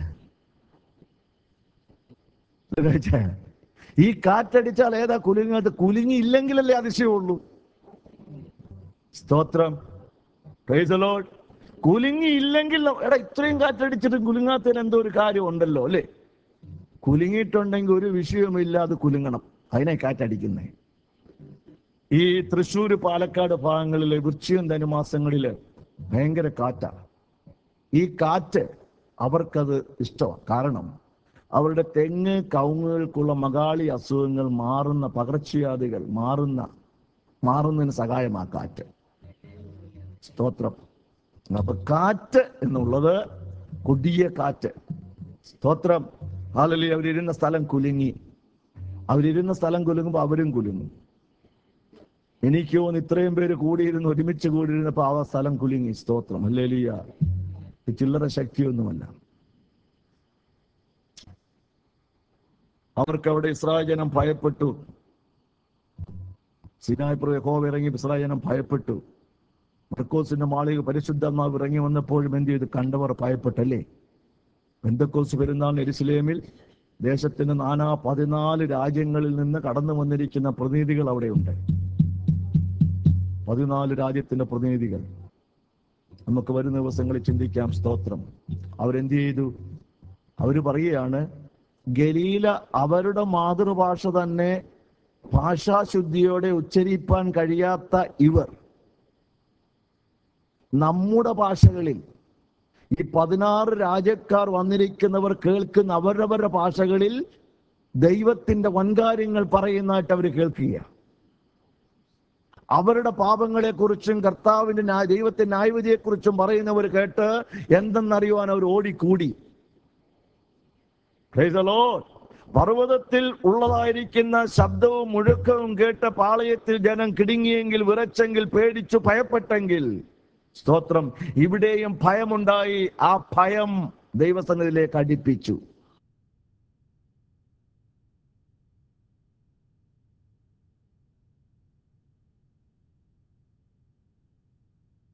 ശ്രദ്ധിച്ചേ? ഈ കാറ്റടിച്ചാൽ ഏതാ കുലുങ്ങാത്ത കുലുങ്ങി ഇല്ലെങ്കിലല്ലേ അതിശയമുള്ളൂ സ്തോത്രം Praise the Lord. കുലുങ്ങി ഇല്ലെങ്കിൽ എടാ ഇത്രയും കാറ്റടിച്ചിട്ട് കുലുങ്ങാത്തതിന് എന്തോ ഒരു കാര്യം ഉണ്ടല്ലോ അല്ലേ കുലുങ്ങിയിട്ടുണ്ടെങ്കിൽ ഒരു വിഷയവുമില്ല അത് കുലുങ്ങണം അതിനെ കാറ്റടിക്കുന്നേ ഈ തൃശ്ശൂർ പാലക്കാട് ഭാഗങ്ങളിലെ വൃശ്ചികം ധനുമാസങ്ങളില് ഭയങ്കര കാറ്റാ ഈ കാറ്റ് അവർക്കത് ഇഷ്ടമാണ് കാരണം അവരുടെ തെങ്ങ് കവുങ്ങുകൾക്കുള്ള മകാളി അസുഖങ്ങൾ മാറുന്ന പകർച്ചവ്യാധികൾ മാറുന്ന മാറുന്നതിന് സഹായമാ കാറ്റ് സ്തോത്രം അപ്പൊ കാറ്റ് എന്നുള്ളത് കൊടിയ കാറ്റ് സ്തോത്രം ഹാലലി അവരിരുന്ന സ്ഥലം കുലുങ്ങി അവരിരുന്ന സ്ഥലം കുലുങ്ങുമ്പോൾ അവരും കുലുങ്ങും എനിക്ക് തോന്നുന്നു ഇത്രയും പേര് കൂടിയിരുന്ന് ഒരുമിച്ച് കൂടിയിരുന്നപ്പോ ആ സ്ഥലം കുലുങ്ങി സ്തോത്രം അല്ലേലിയ ഇത് ചില്ലറ ശക്തിയൊന്നുമല്ല അവർക്ക് അവിടെ ഇസ്രായേൽ ജനം ഭയപ്പെട്ടു സിനായ്പുറ യഹോവ ഇറങ്ങി ഇസ്രായേൽ ജനം ഭയപ്പെട്ടു മർക്കോസിന്റെ മാളിക പരിശുദ്ധമാവ് ഇറങ്ങി വന്നപ്പോഴും എന്ത് ചെയ്തു കണ്ടവർ ഭയപ്പെട്ടല്ലേ ബന്ധക്കോസ് പെരുന്നാൾ എരുസലേമിൽ ദേശത്തിന് നാനാ പതിനാല് രാജ്യങ്ങളിൽ നിന്ന് കടന്നു വന്നിരിക്കുന്ന പ്രതിനിധികൾ അവിടെയുണ്ട് പതിനാല് രാജ്യത്തിന്റെ പ്രതിനിധികൾ നമുക്ക് വരുന്ന ദിവസങ്ങളിൽ ചിന്തിക്കാം സ്തോത്രം അവരെന്ത് ചെയ്തു അവര് പറയുകയാണ് ഗലീല അവരുടെ മാതൃഭാഷ തന്നെ ഭാഷാശുദ്ധിയോടെ ഉച്ചരിപ്പാൻ കഴിയാത്ത ഇവർ നമ്മുടെ ഭാഷകളിൽ ഈ പതിനാറ് രാജ്യക്കാർ വന്നിരിക്കുന്നവർ കേൾക്കുന്ന അവരവരുടെ ഭാഷകളിൽ ദൈവത്തിന്റെ വൻകാര്യങ്ങൾ പറയുന്നതായിട്ട് അവർ കേൾക്കുക അവരുടെ പാപങ്ങളെ കുറിച്ചും കർത്താവിന്റെ ന്യായ- ദൈവത്തിന്റെ ന്യായവിധിയെ കുറിച്ചും പറയുന്നവർ കേട്ട് എന്തെന്നറിയുവാൻ അവർ ഓടിക്കൂടി Praise the Lord. പർവ്വതത്തിൽ ഉള്ളതായിരിക്കുന്ന ശബ്ദവും മുഴക്കവും കേട്ട പാളയത്തിൽ ജനം കിടുങ്ങിയെങ്കിൽ വിറച്ചെങ്കിൽ പേടിച്ചു ഭയപ്പെട്ടെങ്കിൽ സ്തോത്രം ഇവിടെയും ഭയമുണ്ടായി ആ ഭയം ദൈവസന്നിധിയിലേക്ക് അടുപ്പിച്ചു